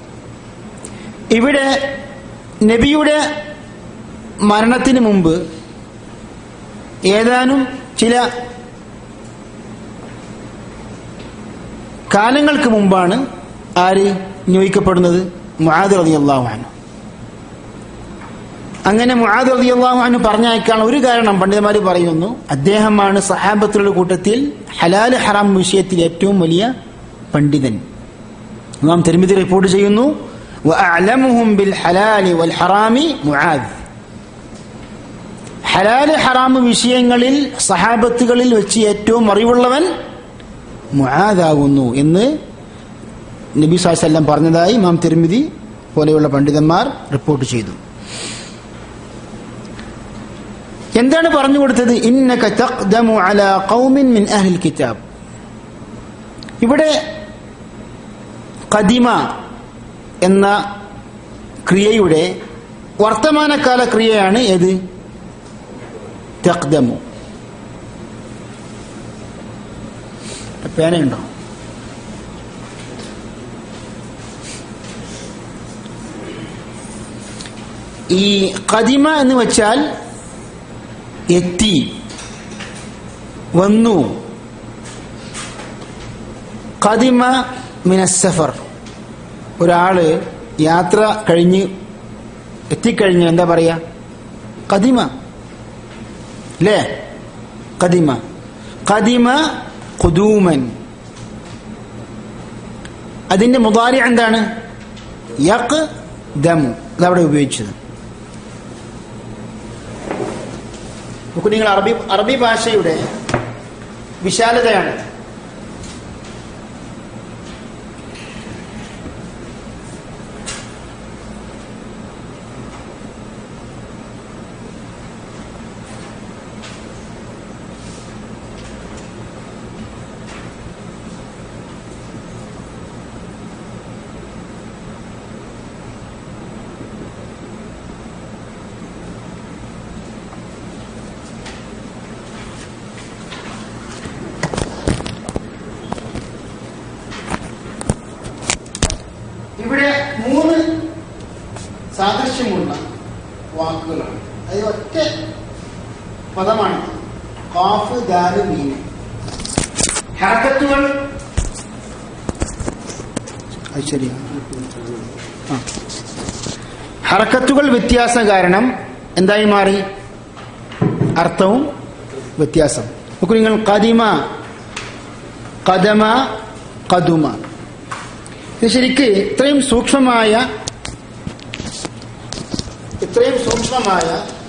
ഇവിടെ നബിയുടെ മരണത്തിന് മുമ്പ് ഏതാനും ചില കാലങ്ങൾക്ക് മുമ്പാണ് ആര് നിയോഗിക്കപ്പെടുന്നത് മുആദ് റളിയല്ലാഹു അൻഹു അങ്ങനെ മുആദ് റളിയല്ലാഹു അൻഹു പറഞ്ഞയക്കാൻ ഒരു കാരണം പണ്ഡിതന്മാർ പറയുന്നു അദ്ദേഹമാണ് സഹാബത്തുകളുടെ കൂട്ടത്തിൽ ഹലാൽ ഹറാം വിഷയത്തിൽ ഏറ്റവും വലിയ പണ്ഡിതൻ ഇമാം തിരുമിതി റിപ്പോർട്ട് ചെയ്യുന്നു വഅഅലമുഹും ബിൽ ഹലാലി വൽ ഹറാമി മുആദ് ഹലാല് ഹറാമ് വിഷയങ്ങളിൽ സഹാബത്തുകളിൽ വെച്ച് ഏറ്റവും അറിവുള്ളവൻ മുആദാകുന്നു എന്ന് നബി സാഹസല്ലം പറഞ്ഞതായി ഇമാം തിരുമിതി പോലെയുള്ള പണ്ഡിതന്മാർ റിപ്പോർട്ട് ചെയ്തു എന്താണ് പറഞ്ഞു കൊടുത്തത് ഇന്നക തഖ്ദമു അലാ ഖൗമിൻ മിൻ അഹ്ലിൽ കിതാബ് ഇവിടെ കദിമ എന്ന ക്രിയയുടെ വർത്തമാനകാല ക്രിയയാണ് ഏത് തഖ്ദമു പേനയുണ്ടോ ഈ കദിമ എന്ന് വെച്ചാൽ എത്തി വന്നു കദിമ മിനസഫർ ഒരാള് യാത്ര കഴിഞ്ഞ് എത്തിക്കഴിഞ്ഞ് എന്താ പറയാ കദിമ അല്ലേ കദിമ കദിമ കുദൂമൻ അതിന്റെ മുതാരി എന്താണ് യക് ദമു അതവിടെ ഉപയോഗിച്ചത് നോക്കൂ നിങ്ങൾ അറബി അറബി ഭാഷയുടെ വിശാലതയാണ് ഇവിടെ മൂന്ന് സാദൃശ്യമുള്ള വാക്കുകളാണ് അത് ഒറ്റ പദമാണ് കാഫ് ദാല് മീന് ഹറക്കത്തുകൾ അത് ശരിയാണ് ആ. ഹറക്കത്തുകൾ വ്യത്യാസം കാരണം എന്തായി മാറി അർത്ഥവും വ്യത്യാസം നോക്കൂ നിങ്ങൾ കദിമ കദമ കദുമ ഇത് ശരിക്ക് ഇത്രയും സൂക്ഷ്മമായ ഇത്രയും സൂക്ഷ്മമായ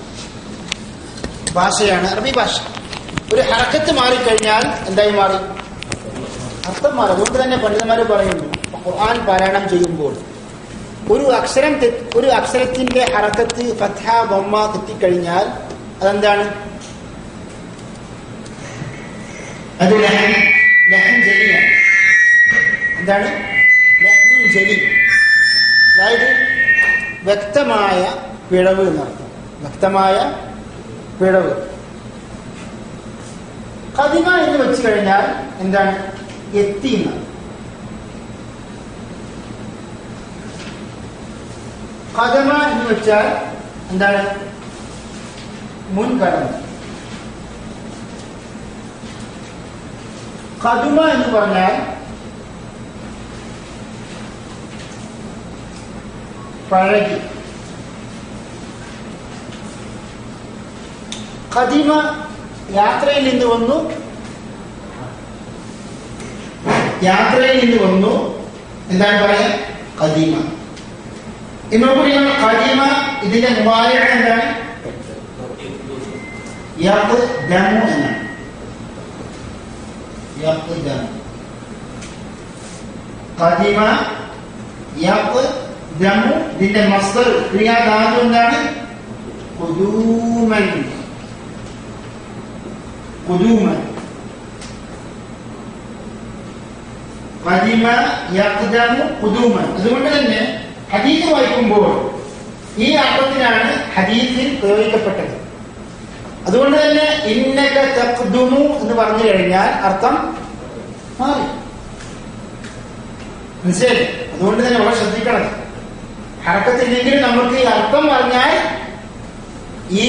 ഭാഷയാണ് അറബി ഭാഷ ഒരു ഹറക്കത്ത് മാറിക്കഴിഞ്ഞാൽ എന്തായി മാറി അർത്ഥം മാറി അതുകൊണ്ട് തന്നെ പണ്ഡിതന്മാർ പറയുന്നു ഖുർആൻ പാരായണം ചെയ്യുമ്പോൾ ഒരു അക്ഷരം തെ- ഒരു അക്ഷരത്തിന്റെ ഹറക്കത്ത് ഫത്ഹ ബൊമ്മ തെറ്റിക്കഴിഞ്ഞാൽ അതെന്താണ് അത് ലഹൻ ലഹൻ ജലിയാണ് എന്താണ് ലഹ്നുൻ ജലി അതായത് വ്യക്തമായ പിഴവ് എന്നർത്ഥം വ്യക്തമായ പിഴവ് കതിമ എന്ന് വെച്ച് കഴിഞ്ഞാൽ എന്താണ് എത്തി എന്നാണ് കഥമ എന്ന് വെച്ചാൽ എന്താണ് മുൻകടന്നു കതുമ എന്ന് പറഞ്ഞാൽ പഴകി കദിമ യാത്രയിൽ നിന്ന് വന്നു യാത്രയിൽ നിന്ന് വന്നു എന്താണ് പറയാ കദീമ ഇന്നോട് കദീമ ഇതിന്റെ മുബാരക എന്താണ് യഖ് ദമു എന്നാണ് യഖ് ദമു ഖദിമ യഖ് ദമു ഇതിന്റെ മസ്ദർ ക്രിയാധാതു എന്താണ് ഖുദൂമൻ ഖുദൂമൻ ഖദിമ യഖ്ദമു ഖുദൂമൻ അതുകൊണ്ട് തന്നെ ഹദീസ് വായിക്കുമ്പോൾ ഈ അർത്ഥത്തിലാണ് ഹദീസിൽ പ്രയോഗിക്കപ്പെട്ടത് അതുകൊണ്ട് തന്നെ ഇന്നക തഖ്ദുമു എന്ന് പറഞ്ഞു കഴിഞ്ഞാൽ അർത്ഥം മാറി മനസ്സിലായി അതുകൊണ്ട് തന്നെ വളരെ ശ്രദ്ധിക്കണം ഹറക്കത്തില്ലെങ്കിലും നമുക്ക് ഈ അർത്ഥം പറഞ്ഞാൽ ഈ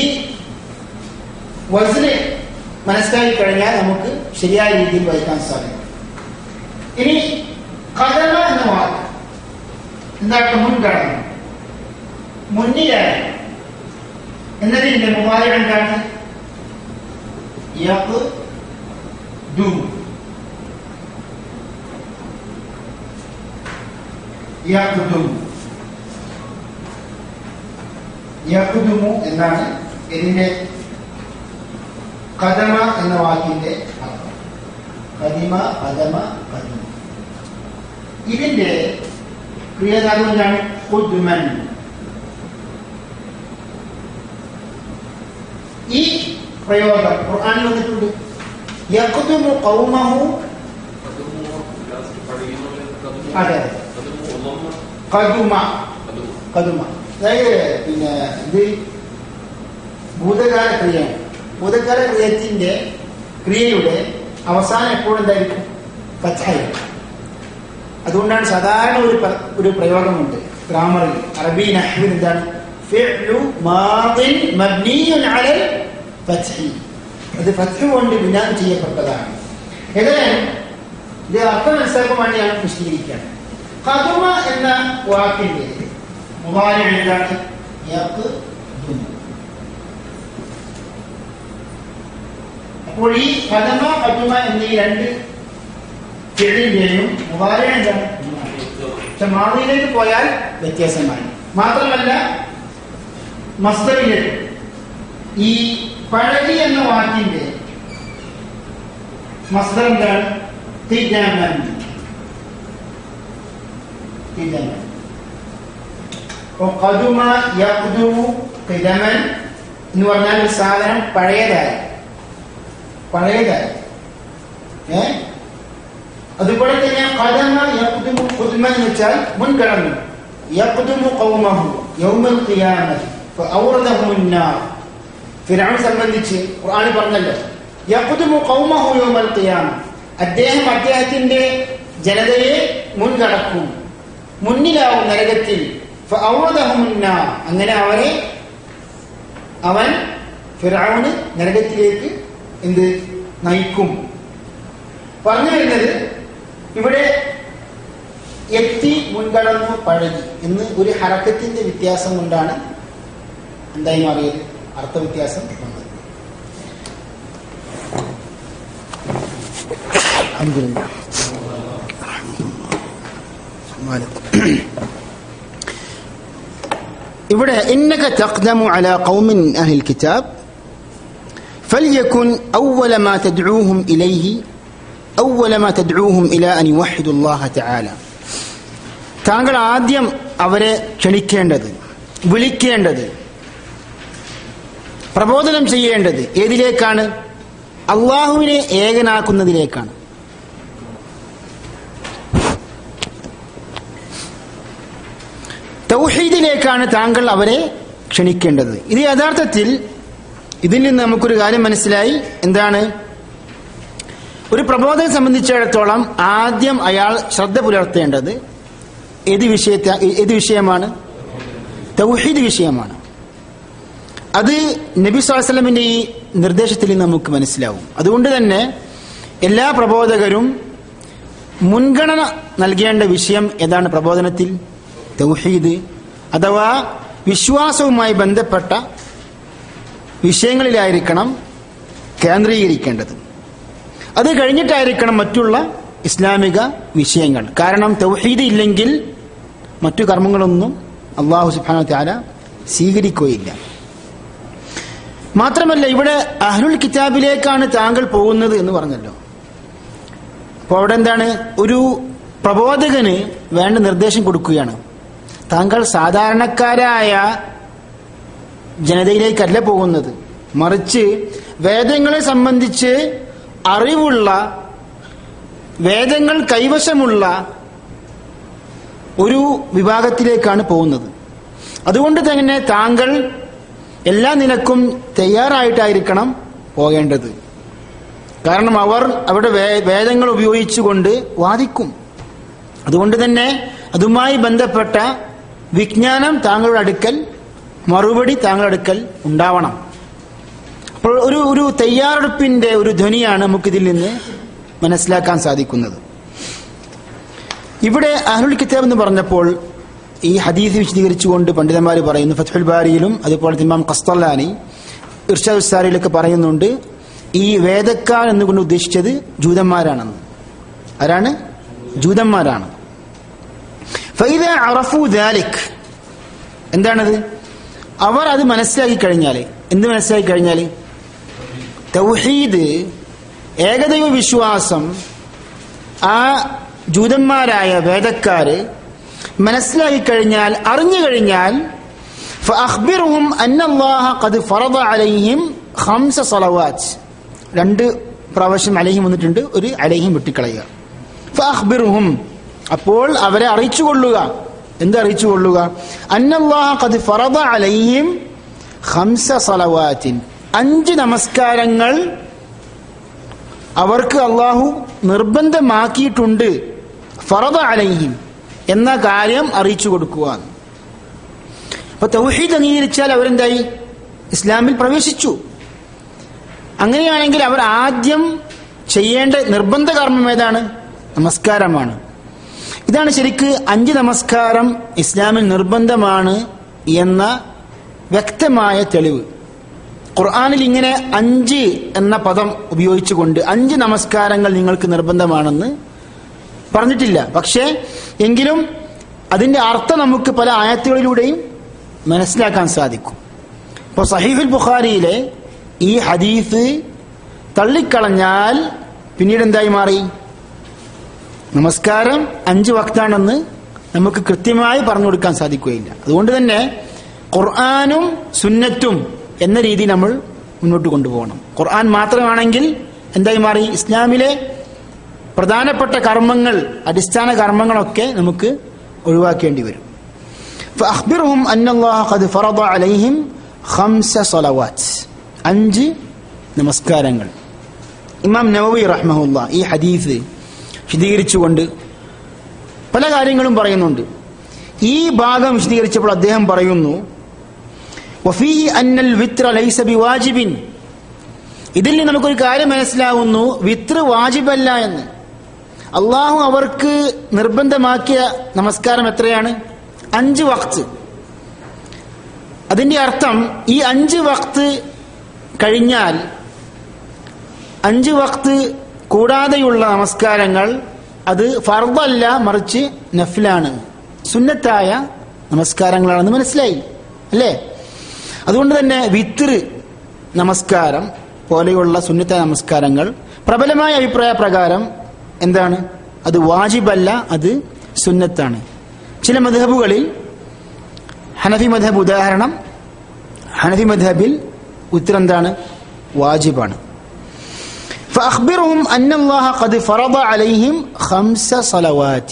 വസിന് മനസ്സിലാക്കി കഴിഞ്ഞാൽ നമുക്ക് ശരിയായ രീതിയിൽ വായിക്കാൻ സാധിക്കും ഇനി കഥന എന്ന വാക്ക് എന്താണ് മുൻകടന്നു മുന്നിലായി എന്നതിന്റെ മുഖാരം എന്താണ് യഖ് ദു യഖ്ദും യഖ്ദുമു എന്നാണ് ഇതിന്റെ കദമ എന്ന വാക്കിന്റെ അർത്ഥം കദിമ കദമ കദിമ ഇതിന്റെ ക്രിയാധാരം എന്താണ് ഖുദ്മൻ ഈ പ്രയോഗം ഖുർആനിൽ വന്നിട്ടുണ്ട് യഖ്ദുമു ഖൗമഹു അതെ കദുമ കദുമ അതായത് പിന്നെ ഇത് ഭൂതകാല ക്രിയയാണ് ഭൂതകാല ക്രിയത്തിന്റെ ക്രിയയുടെ അവസാനം എപ്പോഴും എന്തായിരിക്കും പച്ചായിരിക്കും അതുകൊണ്ടാണ് സാധാരണ ഒരു പ- ഒരു പ്രയോഗമുണ്ട് ഗ്രാമറിൽ അറബി നഹ്വിൽ എന്താണ് ഫിഅ്ലു മാദിൻ മബ്നിയുൻ അലൽ ഫത്ഹി അത് ഫത്ഹ് കൊണ്ട് ബിനാൻ ചെയ്യപ്പെട്ടതാണ് ഏതായാലും ഇത് അർത്ഥം മനസ്സിലാക്കാൻ വേണ്ടി ഞാൻ വിശദീകരിക്കുകയാണ് കതുമ എന്ന വാക്കിന്റെ മുബാരി എന്താണ് യഖ്ദുമു. അപ്പോൾ ഈ കഥമ കതുമ എന്നീ രണ്ട് ചെടിന്റെയും മുബാരി എന്താണ് പക്ഷെ മാറിയിലേക്ക് പോയാൽ വ്യത്യാസമായി മാത്രമല്ല മസ്തറിലേക്ക് ഈ പഴകി എന്ന വാക്കിന്റെ മസ്തർ എന്താണ് തിജമൻ തിജമൻ അപ്പോൾ കതുമ യഖ്ദുമു തിജമൻ എന്ന് പറഞ്ഞാൽ ഒരു സാധനം പഴയതായി പഴയതായി ഏ അതുപോലെ തന്നെ കദമ യഖ്ദുമു ഖുദ്മ എന്ന് വെച്ചാൽ മുൻകടന്നു യഖ്ദുമു ഖൗമഹു യൗമൽ ഖിയാമത്തി ഫഔറദഹും النار ഫിർഔൻ സംബന്ധിച്ച് ഖുർആൻ പറഞ്ഞല്ലോ യഖ്ദുമു ഖൗമഹു യൗമൽ ഖിയാമ അദ്ദേഹം അദ്ദേഹത്തിന്റെ ജനതയെ മുൻകടക്കും മുന്നിലാവും നരകത്തിൽ ഫഔറദഹും النار അങ്ങനെ അവരെ അവൻ ഫിർഔന് നരകത്തിലേക്ക് എന്ത് നയിക്കും പറഞ്ഞു വരുന്നത് ഇവിടെ എത്തി മുൻകടന്നു പഴകി എന്ന് ഒരു ഹറക്കത്തിന്റെ വ്യത്യാസം കൊണ്ടാണ് എന്തായി മാറിയത് അർത്ഥവ്യത്യാസം വന്നത് അൽഹംദുലില്ലാ. ഇവിടെ ഇന്നക തഖ്ദമു അലാ ഖൗമിൻ അഹ്ലിൽ കിതാബ് فليكن أول ما تدعوهم إليه أول ما تدعوهم إلى أن يوحدوا الله تعالى താങ്കൾ ആദ്യം അവരെ ക്ഷണിക്കേണ്ടത് വിളിക്കേണ്ടത് പ്രബോധനം ചെയ്യേണ്ടത് ഏതിലേക്കാണ് അള്ളാഹുവിനെ ഏകനാക്കുന്നതിലേക്കാണ് തൗഹീദിലേക്കാണ് താങ്കൾ അവരെ ക്ഷണിക്കേണ്ടത് ഇത് യഥാർത്ഥത്തിൽ ഇതിൽ നിന്ന് നമുക്കൊരു കാര്യം മനസ്സിലായി എന്താണ് ഒരു പ്രബോധനം സംബന്ധിച്ചിടത്തോളം ആദ്യം അയാൾ ശ്രദ്ധ പുലർത്തേണ്ടത് ഏത് വിഷയത്തെ ഏത് വിഷയമാണ് തൗഹീദ് വിഷയമാണ് അത് നബി സ്വാസ്ലമിന്റെ ഈ നിർദ്ദേശത്തിൽ നിന്ന് നമുക്ക് മനസ്സിലാവും അതുകൊണ്ട് തന്നെ എല്ലാ പ്രബോധകരും മുൻഗണന നൽകേണ്ട വിഷയം ഏതാണ് പ്രബോധനത്തിൽ തൗഹീദ് അഥവാ വിശ്വാസവുമായി ബന്ധപ്പെട്ട വിഷയങ്ങളിലായിരിക്കണം കേന്ദ്രീകരിക്കേണ്ടത് അത് കഴിഞ്ഞിട്ടായിരിക്കണം മറ്റുള്ള ഇസ്ലാമിക വിഷയങ്ങൾ കാരണം തൗഹീദ് ഇല്ലെങ്കിൽ മറ്റു കർമ്മങ്ങളൊന്നും അള്ളാഹു സുബാന ത്യാല സ്വീകരിക്കുകയില്ല മാത്രമല്ല ഇവിടെ അഹ്ലുൽ കിതാബിലേക്കാണ് താങ്കൾ പോകുന്നത് എന്ന് പറഞ്ഞല്ലോ അപ്പോൾ അവിടെ എന്താണ് ഒരു പ്രബോധകന് വേണ്ട നിർദ്ദേശം കൊടുക്കുകയാണ് താങ്കൾ സാധാരണക്കാരായ ജനതയിലേക്കല്ല പോകുന്നത് മറിച്ച് വേദങ്ങളെ സംബന്ധിച്ച് അറിവുള്ള വേദങ്ങൾ കൈവശമുള്ള ഒരു വിഭാഗത്തിലേക്കാണ് പോകുന്നത് അതുകൊണ്ട് തന്നെ താങ്കൾ എല്ലാ നിലക്കും തയ്യാറായിട്ടായിരിക്കണം പോകേണ്ടത് കാരണം അവർ അവരുടെ വേ- വേദങ്ങൾ ഉപയോഗിച്ചുകൊണ്ട് വാദിക്കും അതുകൊണ്ട് തന്നെ അതുമായി ബന്ധപ്പെട്ട വിജ്ഞാനം താങ്കളുടെ അടുക്കൽ മറുപടി താങ്കളുടെ അടുക്കൽ ഉണ്ടാവണം അപ്പോൾ ഒരു ഒരു തയ്യാറെടുപ്പിന്റെ ഒരു ധ്വനിയാണ് നമുക്കിതിൽ നിന്ന് മനസ്സിലാക്കാൻ സാധിക്കുന്നത് ഇവിടെ അഹ്ലുൽ കിതാബ് എന്ന് പറഞ്ഞപ്പോൾ ഈ ഹദീസ് വിശദീകരിച്ചുകൊണ്ട് പണ്ഡിതന്മാർ പറയുന്നു ഫത്ഹുൽ ബാരിയിലും അതുപോലെ തന്നെ ഇമാം കസ്തല്ലാനി ഇർഷാദ് ഉസ്താരിയിലൊക്കെ പറയുന്നുണ്ട് ഈ വേദക്കാർ എന്നുകൊണ്ട് ഉദ്ദേശിച്ചത് ജൂതന്മാരാണെന്ന് ആരാണ് ജൂതന്മാരാണ് ഫൈദ അറഫു ദാലിക് എന്താണത് അവർ അത് മനസ്സിലാക്കി കഴിഞ്ഞാൽ എന്ത് മനസ്സിലാക്കി കഴിഞ്ഞാൽ തൗഹീദ് ഏകദൈവ വിശ്വാസം ആ ജൂതന്മാരായ വേദക്കാര് മനസ്സിലാക്കി കഴിഞ്ഞാൽ അറിഞ്ഞു കഴിഞ്ഞാൽ فأخبرهم أن الله قد فرض عليهم خمس صلوات രണ്ട് പ്രാവശ്യം അലഹിം വന്നിട്ടുണ്ട് ഒരു അലഹിം വെട്ടിക്കളയുക ഫഅഖ്ബിർഹും അപ്പോൾ അവരെ അറിയിച്ചു കൊള്ളുക എന്ത് അറിയിച്ചു കൊള്ളുക അന്നല്ലാഹ ഖദ് ഫറദ അലൈഹിം ഖംസ സലവാത്തിൻ അഞ്ച് നമസ്കാരങ്ങൾ അവർക്ക് അള്ളാഹു നിർബന്ധമാക്കിയിട്ടുണ്ട് ഫറദ അലൈഹിം എന്ന കാര്യം അറിയിച്ചു കൊടുക്കുക അപ്പൊ തൗഹീദ് അംഗീകരിച്ചാൽ അവരെന്തായി ഇസ്ലാമിൽ പ്രവേശിച്ചു അങ്ങനെയാണെങ്കിൽ അവർ ആദ്യം ചെയ്യേണ്ട നിർബന്ധ കർമ്മം ഏതാണ് നമസ്കാരമാണ് ഇതാണ് ശരിക്ക് അഞ്ച് നമസ്കാരം ഇസ്ലാമിൽ നിർബന്ധമാണ് എന്ന വ്യക്തമായ തെളിവ് ഖുർആാനിൽ ഇങ്ങനെ അഞ്ച് എന്ന പദം ഉപയോഗിച്ചുകൊണ്ട് അഞ്ച് നമസ്കാരങ്ങൾ നിങ്ങൾക്ക് നിർബന്ധമാണെന്ന് പറഞ്ഞിട്ടില്ല പക്ഷേ എങ്കിലും അതിന്റെ അർത്ഥം നമുക്ക് പല ആയത്തുകളിലൂടെയും മനസ്സിലാക്കാൻ സാധിക്കും ഇപ്പോൾ സഹീഫുൽ ബുഖാരിയിലെ ഈ ഹദീസ് തള്ളിക്കളഞ്ഞാൽ പിന്നീട് എന്തായി മാറി നമസ്കാരം അഞ്ച് വക്താണെന്ന് നമുക്ക് കൃത്യമായി പറഞ്ഞു കൊടുക്കാൻ സാധിക്കുകയില്ല അതുകൊണ്ട് തന്നെ ഖുർആാനും സുന്നത്തും എന്ന രീതി നമ്മൾ മുന്നോട്ട് കൊണ്ടുപോകണം ഖുർആൻ മാത്രമാണെങ്കിൽ എന്തായി മാറി ഇസ്ലാമിലെ പ്രധാനപ്പെട്ട കർമ്മങ്ങൾ അടിസ്ഥാന കർമ്മങ്ങളൊക്കെ നമുക്ക് ഒഴിവാക്കേണ്ടി വരും فأخبرهم أن الله قد فرض عليهم خمس صلوات അഞ്ച് നമസ്കാരങ്ങൾ ഇമാം നവവി റഹ്മഹുല്ല ഈ ഹദീസ് വിശദീകരിച്ചുകൊണ്ട് പല കാര്യങ്ങളും പറയുന്നുണ്ട് ഈ ഭാഗം വിശദീകരിച്ചപ്പോൾ അദ്ദേഹം പറയുന്നു വഫീഹി അന്നൽ വിത്ര ലൈസ ബിവാജിബിൻ ഇതിൽ നിന്ന് നമുക്കൊരു കാര്യം മനസ്സിലാവുന്നു വിത്ര വാജിബല്ല എന്ന് അള്ളാഹു അവർക്ക് നിർബന്ധമാക്കിയ നമസ്കാരം എത്രയാണ് അഞ്ച് വക്ത് അതിന്റെ അർത്ഥം ഈ അഞ്ച് വക്ത് കഴിഞ്ഞാൽ അഞ്ച് വക്ത് കൂടാതെയുള്ള നമസ്കാരങ്ങൾ അത് ഫർദല്ല മറിച്ച് നഫിലാണ് സുന്നത്തായ നമസ്കാരങ്ങളാണെന്ന് മനസ്സിലായി അല്ലേ അതുകൊണ്ട് തന്നെ വിത്തിർ നമസ്കാരം പോലെയുള്ള സുന്നത്തായ നമസ്കാരങ്ങൾ പ്രബലമായ അഭിപ്രായ പ്രകാരം എന്താണ് അത് വാജിബല്ല അത് സുന്നത്താണ് ചില മധബുകളിൽ ഹനഫി മധബ് ഉദാഹരണം ഹനഫി മധബിൽ ഉത്തരം എന്താണ് വാജിബാണ് فأخبرهم أن الله قد فرض عليهم خمس صلوات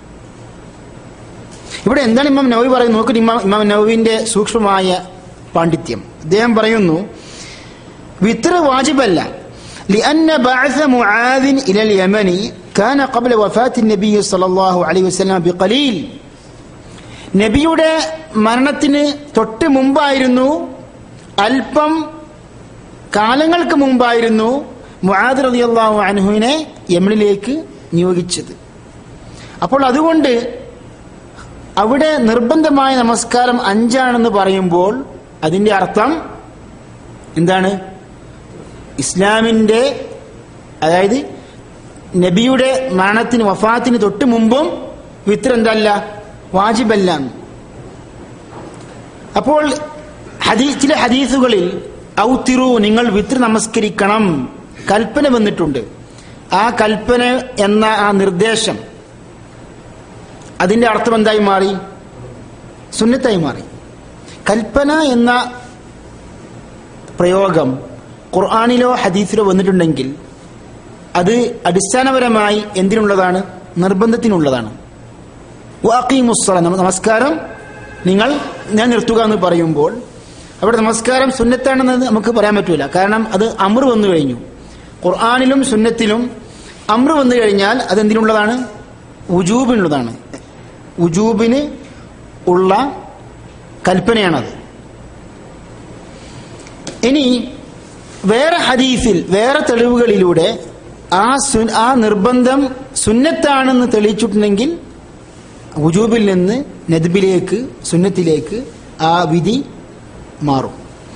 ഇവിടെ എന്താണ് ഇമാം നവവി പറയുന്നത് നോക്കൂ ഇമാം ഇമാം നവവിന്റെ സൂക്ഷ്മമായ പാണ്ഡിത്യം അദ്ദേഹം പറയുന്നു വിത്ര വാജിബല്ല لأن بعث معاذ إلى اليمن كان قبل وفاة النبي صلى الله عليه وسلم بقليل നബിയുടെ മരണത്തിന് തൊട്ട് മുമ്പായിരുന്നു അല്പം കാലങ്ങൾക്ക് മുമ്പായിരുന്നു മുആദ് റളിയല്ലാഹു അൻഹുവിനെ യമനിലേക്ക് നിയോഗിച്ചത് അപ്പോൾ അതുകൊണ്ട് അവിടെ നിർബന്ധമായ നമസ്കാരം അഞ്ചാണെന്ന് പറയുമ്പോൾ അതിന്റെ അർത്ഥം എന്താണ് ഇസ്ലാമിന്റെ അതായത് നബിയുടെ മരണത്തിന് വഫാത്തിന് തൊട്ട് മുമ്പും വിത്ര എന്തല്ല വാജിബല്ല അപ്പോൾ ഹദീ ചില ഹദീസുകളിൽ ഔത്തിറു നിങ്ങൾ വിത്ര നമസ്കരിക്കണം കൽപ്പന വന്നിട്ടുണ്ട് ആ കൽപ്പന എന്ന ആ നിർദ്ദേശം അതിന്റെ അർത്ഥം എന്തായി മാറി സുന്നത്തായി മാറി കൽപ്പന എന്ന പ്രയോഗം ഖുർആാനിലോ ഹദീസിലോ വന്നിട്ടുണ്ടെങ്കിൽ അത് അടിസ്ഥാനപരമായി എന്തിനുള്ളതാണ് നിർബന്ധത്തിനുള്ളതാണ് വാക്കിമുസ്സല നമസ്കാരം നിങ്ങൾ ഞാൻ നിർത്തുക എന്ന് പറയുമ്പോൾ അവിടെ നമസ്കാരം സുന്നത്താണെന്ന് നമുക്ക് പറയാൻ പറ്റൂല കാരണം അത് അമർ വന്നു കഴിഞ്ഞു ഖുർആാനിലും സുന്നത്തിലും അമർ വന്നു കഴിഞ്ഞാൽ അത് എന്തിനുള്ളതാണ് ഉജൂബിനുള്ളതാണ് ഉജൂബിന് ഉള്ള കൽപ്പനയാണത് ഇനി വേറെ ഹദീസിൽ വേറെ തെളിവുകളിലൂടെ ആ സു ആ നിർബന്ധം സുന്നത്താണെന്ന് തെളിയിച്ചിട്ടുണ്ടെങ്കിൽ ഉജൂബിൽ നിന്ന് നദ്ബിലേക്ക് സുന്നത്തിലേക്ക് ആ വിധി മാറും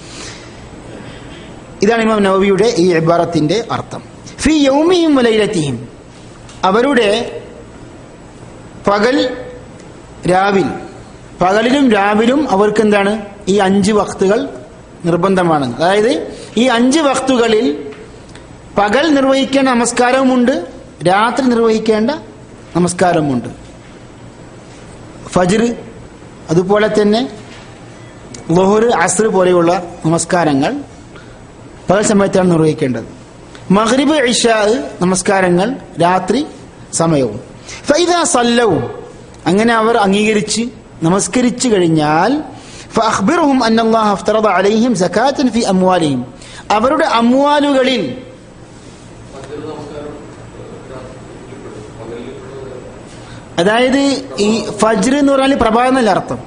ഇതാണ് ഇമാം നവവിയുടെ ഈ ഇബാറത്തിന്റെ അർത്ഥം ഫി യൗമിയും വലൈലത്തിയും അവരുടെ പകൽ രാവിൽ പകലിലും രാവിലും അവർക്ക് എന്താണ് ഈ അഞ്ച് വക്തുകൾ നിർബന്ധമാണ് അതായത് ഈ അഞ്ച് വക്തുകളിൽ പകൽ നിർവഹിക്കേണ്ട നമസ്കാരവുമുണ്ട് രാത്രി നിർവഹിക്കേണ്ട നമസ്കാരവുമുണ്ട് ഫജ്ർ അതുപോലെ തന്നെ ലൊഹർ അസ്ർ പോലെയുള്ള നമസ്കാരങ്ങൾ പകൽ സമയത്താണ് നിർവഹിക്കേണ്ടത് മഗ്രിബ് ഇഷാ നമസ്കാരങ്ങൾ രാത്രി സമയവും ഫൈദ സല്ലവും അങ്ങനെ അവർ അംഗീകരിച്ച് നമസ്കരിച്ചു കഴിഞ്ഞാൽ ഫഅഖ്ബിറുഹും അന്നല്ലാഹു അഫ്തറദ അലൈഹിം സകാത്തൻ ഫി അംവാലിഹിം അവരുടെ അമ്വാലുകളിൽ മറ്റൊരു നമസ്കാരം പകലിൽ അതായത് ഈ ഫജ്ർ എന്ന് പറഞ്ഞാൽ പ്രഭാതം എന്നല്ല അർത്ഥം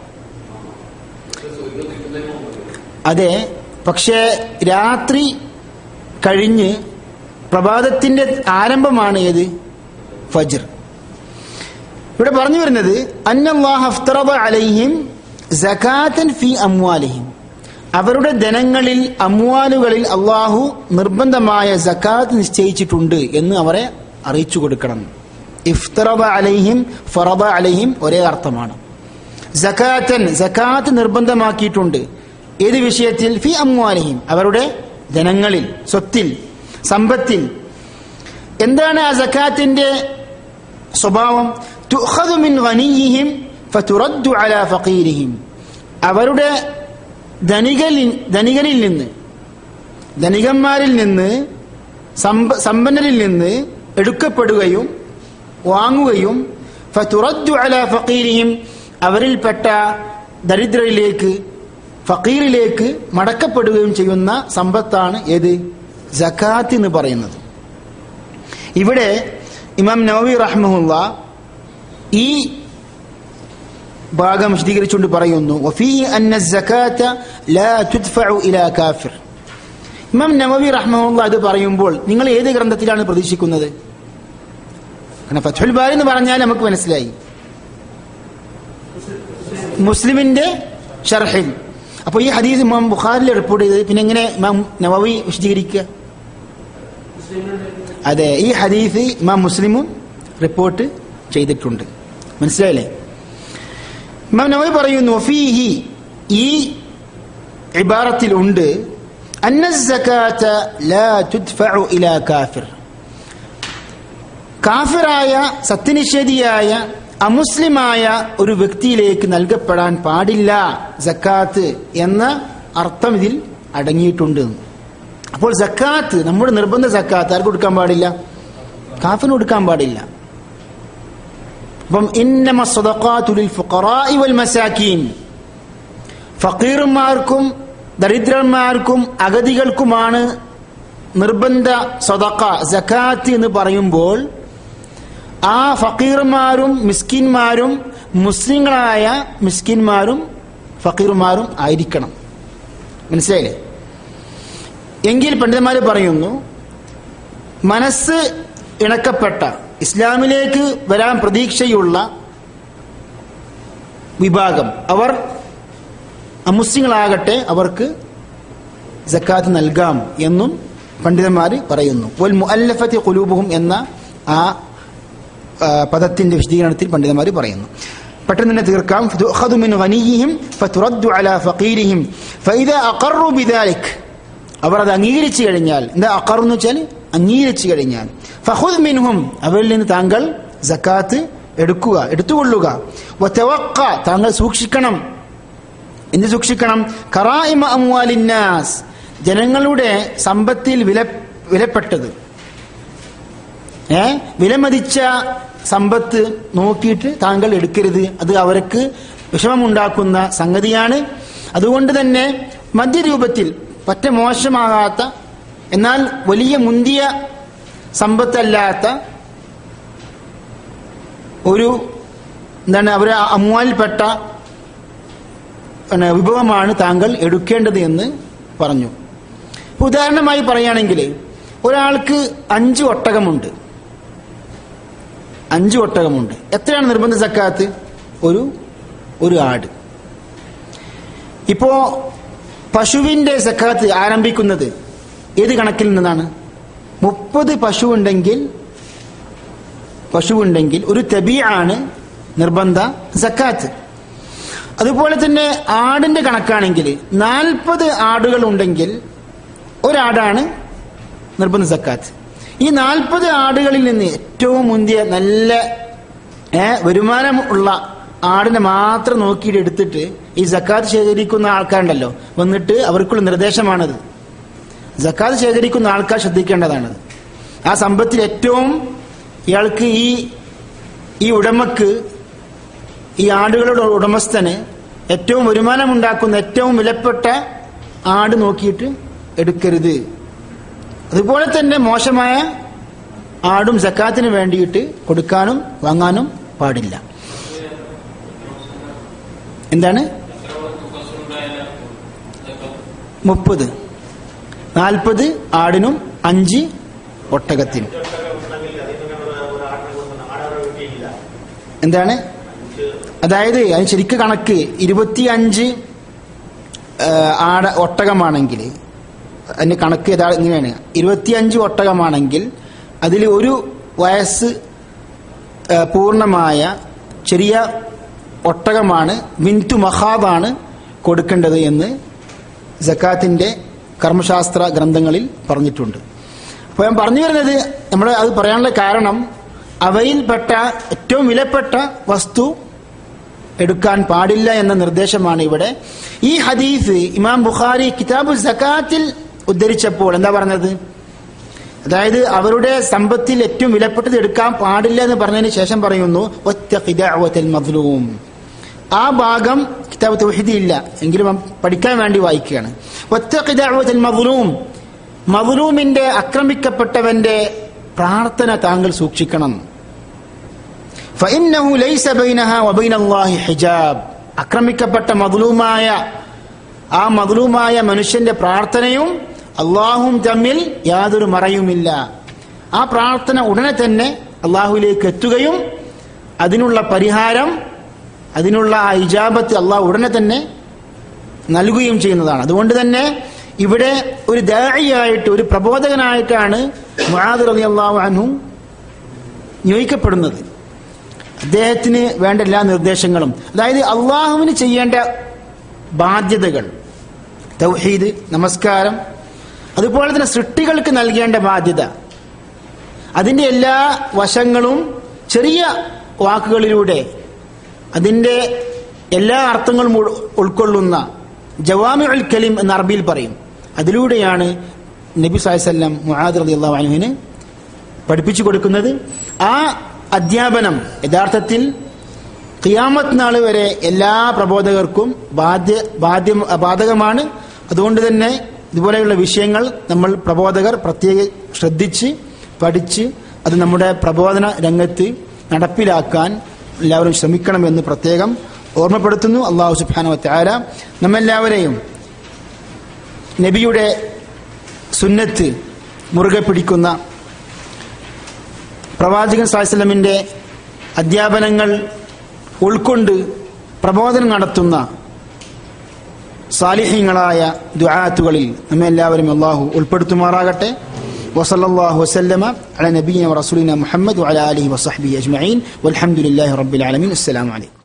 അതെ പക്ഷേ രാത്രി കഴിഞ്ഞ് പ്രഭാതത്തിന്റെ ആരംഭമാണ് ഏത് ഫജ്ർ ഇവിടെ പറഞ്ഞു വരുന്നത് അന്നല്ലാഹു അഫ്തറദ അലൈഹിം സകാത്തൻ ഫി അമ്വാലിഹിം അവരുടെ ധനങ്ങളിൽ അമ്വാലുകളിൽ അള്ളാഹു നിർബന്ധമായ സക്കാത്ത് നിശ്ചയിച്ചിട്ടുണ്ട് എന്ന് അവരെ അറിയിച്ചു കൊടുക്കണം ഇഫ്തറബ അലൈഹിം ഫറബ അലൈഹിം ഒരേ അർത്ഥമാണ് സക്കാത്തൻ സക്കാത്ത് നിർബന്ധമാക്കിയിട്ടുണ്ട് ഏത് വിഷയത്തിൽ ഫി അമ്വാലിഹിം അവരുടെ ധനങ്ങളിൽ സ്വത്തിൽ സമ്പത്തിൽ എന്താണ് ആ സക്കാത്തിന്റെ സ്വഭാവം തുഖദു മിൻ ഗനിയിഹിം ഫതുറദ്ദു അലാ ഫഖീരിഹിം അവരുടെ ധനികളിൽ ധനികരിൽ നിന്ന് ധനികന്മാരിൽ നിന്ന് സമ്പ സമ്പന്നരിൽ നിന്ന് എടുക്കപ്പെടുകയും വാങ്ങുകയും ഫതുറദ്ദു അലാ ഫഖീരിഹിം അവരിൽപ്പെട്ട ദരിദ്രരിലേക്ക് ഫക്കീറിലേക്ക് മടക്കപ്പെടുകയും ചെയ്യുന്ന സമ്പത്താണ് ഏത് ജക്കാത്ത് എന്ന് പറയുന്നത് ഇവിടെ ഇമാം നവവി റഹ്മുല്ല ഈ ഭാഗം വിശദീകരിച്ചുകൊണ്ട് പറയുന്നു വഫീഹി അന്ന സകാത്ത ലാ തുദ്ഫഉ ഇലാ കാഫിർ ഇമാം നവവി റഹ്മുല്ല അത് പറയുമ്പോൾ നിങ്ങൾ ഏത് ഗ്രന്ഥത്തിലാണ് പ്രതീക്ഷിക്കുന്നത് കാരണം ഫത്ഹുൽ ബാരി എന്ന് പറഞ്ഞാൽ നമുക്ക് മനസ്സിലായി മുസ്ലിമിന്റെ ഷർഹിൽ അപ്പോൾ ഈ ഹദീസ് ഇമാം ബുഖാരിൽ റിപ്പോർട്ട് ചെയ്തത് പിന്നെ എങ്ങനെ ഇമാം നവവി വിശദീകരിക്കുക അതെ ഈ ഹദീസ് ഇമാം മുസ്ലിമും റിപ്പോർട്ട് ചെയ്തിട്ടുണ്ട് മനസ്സിലായില്ലേ ഇമാം നവവി പറയുന്നു ഫീഹി ഈ ഇബാറത്തിൽ ഉണ്ട് അന്ന സകാത്ത ലാ തുദ്ഫഉ ഇലാ കാഫിർ കാഫിറായ സത്യനിഷേധിയായ അമുസ്ലിമായ ഒരു വ്യക്തിയിലേക്ക് നൽകപ്പെടാൻ പാടില്ല സക്കാത്ത് എന്ന അർത്ഥം ഇതിൽ അടങ്ങിയിട്ടുണ്ട് അപ്പോൾ സക്കാത്ത് നമ്മുടെ നിർബന്ധ സക്കാത്ത് ആർക്ക് കൊടുക്കാൻ പാടില്ല കാഫിന് കൊടുക്കാൻ പാടില്ല അപ്പം ഇന്നമ സ്വതക്കാത്തുലിൽ ഫുഖറാഇ വൽ മസാക്കീൻ ഫക്കീർമാർക്കും ദരിദ്രന്മാർക്കും അഗതികൾക്കുമാണ് നിർബന്ധ സ്വതക്ക സക്കാത്ത് എന്ന് പറയുമ്പോൾ ആ ഫക്കീർമാരും മിസ്കിന്മാരും മുസ്ലിങ്ങളായ മിസ്കിന്മാരും ഫക്കീർമാരും ആയിരിക്കണം മനസ്സിലായില്ലേ എങ്കിൽ പണ്ഡിതന്മാർ പറയുന്നു മനസ്സ് ഇണക്കപ്പെട്ട ഇസ്ലാമിലേക്ക് വരാൻ പ്രതീക്ഷയുള്ള വിഭാഗം അവർ അമുസ്ലിങ്ങളാകട്ടെ അവർക്ക് ജക്കാത്ത് നൽകാം എന്നും പണ്ഡിതന്മാർ പറയുന്നു വൽ മുഅല്ലഫത്തി ഖുലൂബുഹും എന്ന ആ ആ, പദത്തിന്റെ വിശദീകരണത്തിൽ പണ്ഡിതന്മാർ പറയുന്നു പെട്ടെന്ന് തന്നെ തീർക്കാം تؤخذ من غنيهم فترد على فقيرهم فإذا أقروا بذلك അവർ അത് അംഗീകരിച്ചു കഴിഞ്ഞാൽ എന്താ അക്കർ എന്ന് വെച്ചാൽ അംഗീകരിച്ചു കഴിഞ്ഞാൽ ഫഹുദ് മിൻഹും അവരിൽ നിന്ന് താങ്കൾ സക്കാത്ത് എടുക്കുക എടുത്തുകൊള്ളുക വതവക്ക താങ്കൾ സൂക്ഷിക്കണം എന്ത് സൂക്ഷിക്കണം കറായിമ അമ്വാലിന്നാസ് ജനങ്ങളുടെ സമ്പത്തിൽ വില വിലപ്പെട്ടത് ഏ വിലമതിച്ച സമ്പത്ത് നോക്കിയിട്ട് താങ്കൾ എടുക്കരുത് അത് അവർക്ക് വിഷമമുണ്ടാക്കുന്ന സംഗതിയാണ് അതുകൊണ്ട് തന്നെ മധ്യരൂപത്തിൽ പറ്റ മോശമാകാത്ത എന്നാൽ വലിയ മുന്തിയ സമ്പത്തല്ലാത്ത ഒരു എന്താണ് അവർ അമ്മുവാലിൽപ്പെട്ട പിന്നെ വിഭവമാണ് താങ്കൾ എടുക്കേണ്ടത് എന്ന് പറഞ്ഞു ഇപ്പൊ ഉദാഹരണമായി പറയുകയാണെങ്കിൽ ഒരാൾക്ക് അഞ്ച് ഒട്ടകമുണ്ട് അഞ്ച് ഒട്ടകമുണ്ട് എത്രയാണ് നിർബന്ധ സക്കാത്ത് ഒരു ഒരു ആട് ഇപ്പോ പശുവിന്റെ സക്കാത്ത് ആരംഭിക്കുന്നത് ഏത് കണക്കിൽ നിന്നാണ് മുപ്പത് പശു ഉണ്ടെങ്കിൽ പശു ഉണ്ടെങ്കിൽ ഒരു തെബിയാണ് നിർബന്ധ സക്കാത്ത് അതുപോലെ തന്നെ ആടിന്റെ കണക്കാണെങ്കിൽ നാൽപ്പത് ആടുകൾ ഉണ്ടെങ്കിൽ ഒരാടാണ് നിർബന്ധ സക്കാത്ത് ഈ നാൽപ്പത് ആടുകളിൽ നിന്ന് ഏറ്റവും മുന്തിയ നല്ല ഏ, വരുമാനം ഉള്ള ആടിനെ മാത്രം നോക്കിയിട്ട് എടുത്തിട്ട് ഈ സക്കാത്ത് ശേഖരിക്കുന്ന ആൾക്കാരുണ്ടല്ലോ വന്നിട്ട് അവർക്കുള്ള നിർദ്ദേശമാണത് സക്കാത്ത് ശേഖരിക്കുന്ന ആൾക്കാർ ശ്രദ്ധിക്കേണ്ടതാണത് ആ സമ്പത്തിൽ ഏറ്റവും ഇയാൾക്ക് ഈ ഈ ഉടമക്ക് ഈ ആടുകളുടെ ഉടമസ്ഥന് ഏറ്റവും വരുമാനമുണ്ടാക്കുന്ന ഏറ്റവും വിലപ്പെട്ട ആട് നോക്കിയിട്ട് എടുക്കരുത് അതുപോലെ തന്നെ മോശമായ ആടും സക്കാത്തിന് വേണ്ടിയിട്ട് കൊടുക്കാനും വാങ്ങാനും പാടില്ല എന്താണ് മുപ്പത് നാൽപ്പത് ആടിനും അഞ്ച് ഒട്ടകത്തിനും എന്താണ് അതായത് അതിന് ശരിക്ക് കണക്ക് ഇരുപത്തിയഞ്ച് ആ, ആട ഒട്ടകമാണെങ്കിൽ അതിന്റെ കണക്ക് ഏതാ ഇങ്ങനെയാണ് ഇരുപത്തിയഞ്ച് ഒട്ടകമാണെങ്കിൽ അതിൽ ഒരു വയസ്സ് ആ, പൂർണ്ണമായ ചെറിയ ഒട്ടകമാണ് മിൻതു മഹാബാണ് കൊടുക്കേണ്ടത് എന്ന് ജക്കാത്തിന്റെ കർമ്മശാസ്ത്ര ഗ്രന്ഥങ്ങളിൽ പറഞ്ഞിട്ടുണ്ട് അപ്പോൾ ഞാൻ പറഞ്ഞു വരുന്നത് നമ്മൾ അത് പറയാനുള്ള കാരണം അവയിൽപ്പെട്ട ഏറ്റവും വിലപ്പെട്ട വസ്തു എടുക്കാൻ പാടില്ല എന്ന നിർദ്ദേശമാണ് ഇവിടെ ഈ ഹദീസ് ഇമാം ബുഖാരി കിതാബു സക്കാത്തിൽ ഉദ്ധരിച്ചപ്പോൾ എന്താ പറഞ്ഞത് അതായത് അവരുടെ സമ്പത്തിൽ ഏറ്റവും വിലപ്പെട്ടത് എടുക്കാൻ പാടില്ല എന്ന് പറഞ്ഞതിന് ശേഷം പറയുന്നു "വത്തഖി ദഅവത്തൽ മദ്ലൂം ആ ഭാഗം കിതാബ് തൗഹീദി ഇല്ല എങ്കിലും നാം പഠിക്കാൻ വേണ്ടി വായിക്കുകയാണ് "വത്തഖി ദഅവത്തൽ മദ്ലൂം മദ്ലൂമിന്റെ ആക്രമിക്കപ്പെട്ടവന്റെ പ്രാർത്ഥന താങ്കൾ സൂക്ഷിക്കണം فإنه ليس بينها وبين الله حجاب ആക്രമിക്കപ്പെട്ട മദ്ലൂമായ ആ മദ്ലൂമായ മനുഷ്യന്റെ പ്രാർത്ഥനയും അള്ളാഹും തമ്മിൽ യാതൊരു മറയുമില്ല ആ പ്രാർത്ഥന ഉടനെ തന്നെ അള്ളാഹുവിലേക്ക് എത്തുകയും അതിനുള്ള പരിഹാരം അതിനുള്ള ആ ഇജാബത്ത് അള്ളാഹു ഉടനെ തന്നെ നൽകുകയും ചെയ്യുന്നതാണ് അതുകൊണ്ട് തന്നെ ഇവിടെ ഒരു ദായിയായിട്ട് ഒരു പ്രബോധകനായിട്ടാണ് മുആദ് റളിയല്ലാഹു അൻഹു നിയോഗിക്കപ്പെടുന്നത് അദ്ദേഹത്തിന് വേണ്ട എല്ലാ നിർദ്ദേശങ്ങളും അതായത് അള്ളാഹുവിന് ചെയ്യേണ്ട ബാധ്യതകൾ തൗഹീദ് നമസ്കാരം അതുപോലെ തന്നെ സൃഷ്ടികൾക്ക് നൽകേണ്ട ബാധ്യത അതിന്റെ എല്ലാ വശങ്ങളും ചെറിയ വാക്കുകളിലൂടെ അതിന്റെ എല്ലാ അർത്ഥങ്ങളും ഉൾ- ഉൾക്കൊള്ളുന്ന ജവാമി ഉൽ കലിം എന്ന അറബിയിൽ പറയും അതിലൂടെയാണ് നബി സാഹിസ്ല്ലാം മുഹാദ് റതി അള്ളാഹു അനുവിന് പഠിപ്പിച്ചു കൊടുക്കുന്നത് ആ അധ്യാപനം യഥാർത്ഥത്തിൽ ഖിയാമത്ത് നാൾ വരെ എല്ലാ പ്രബോധകർക്കും ബാധ്യ ബാധ്യം ബാധകമാണ് അതുകൊണ്ട് തന്നെ ഇതുപോലെയുള്ള വിഷയങ്ങൾ നമ്മൾ പ്രബോധകർ പ്രത്യേക ശ്രദ്ധിച്ച് പഠിച്ച് അത് നമ്മുടെ പ്രബോധന രംഗത്ത് നടപ്പിലാക്കാൻ എല്ലാവരും ശ്രമിക്കണമെന്ന് പ്രത്യേകം ഓർമ്മപ്പെടുത്തുന്നു അള്ളാഹു സുബാനു താര നമ്മെല്ലാവരെയും നബിയുടെ സുന്നത്ത് മുറുകെ പിടിക്കുന്ന പ്രവാചകൻ സാഹസ്ലമിന്റെ അധ്യാപനങ്ങൾ ഉൾക്കൊണ്ട് പ്രബോധനം നടത്തുന്ന സാലിഹ്യങ്ങളായ ദുആത്തുകളിൽ നമ്മെ എല്ലാവരും അള്ളാഹു ഉൾപ്പെടുത്തുമാറാകട്ടെ വസല്ലല്ലാഹു വസല്ലമ അല നബിയിന വറസൂലിന മുഹമ്മദ് വഅല ആലിഹി വസഹ്ബിഹി അജ്മഈൻ വൽഹംദുലില്ലാഹി റബ്ബിൽ ആലമീൻ അസ്സലാമു അലൈക്കും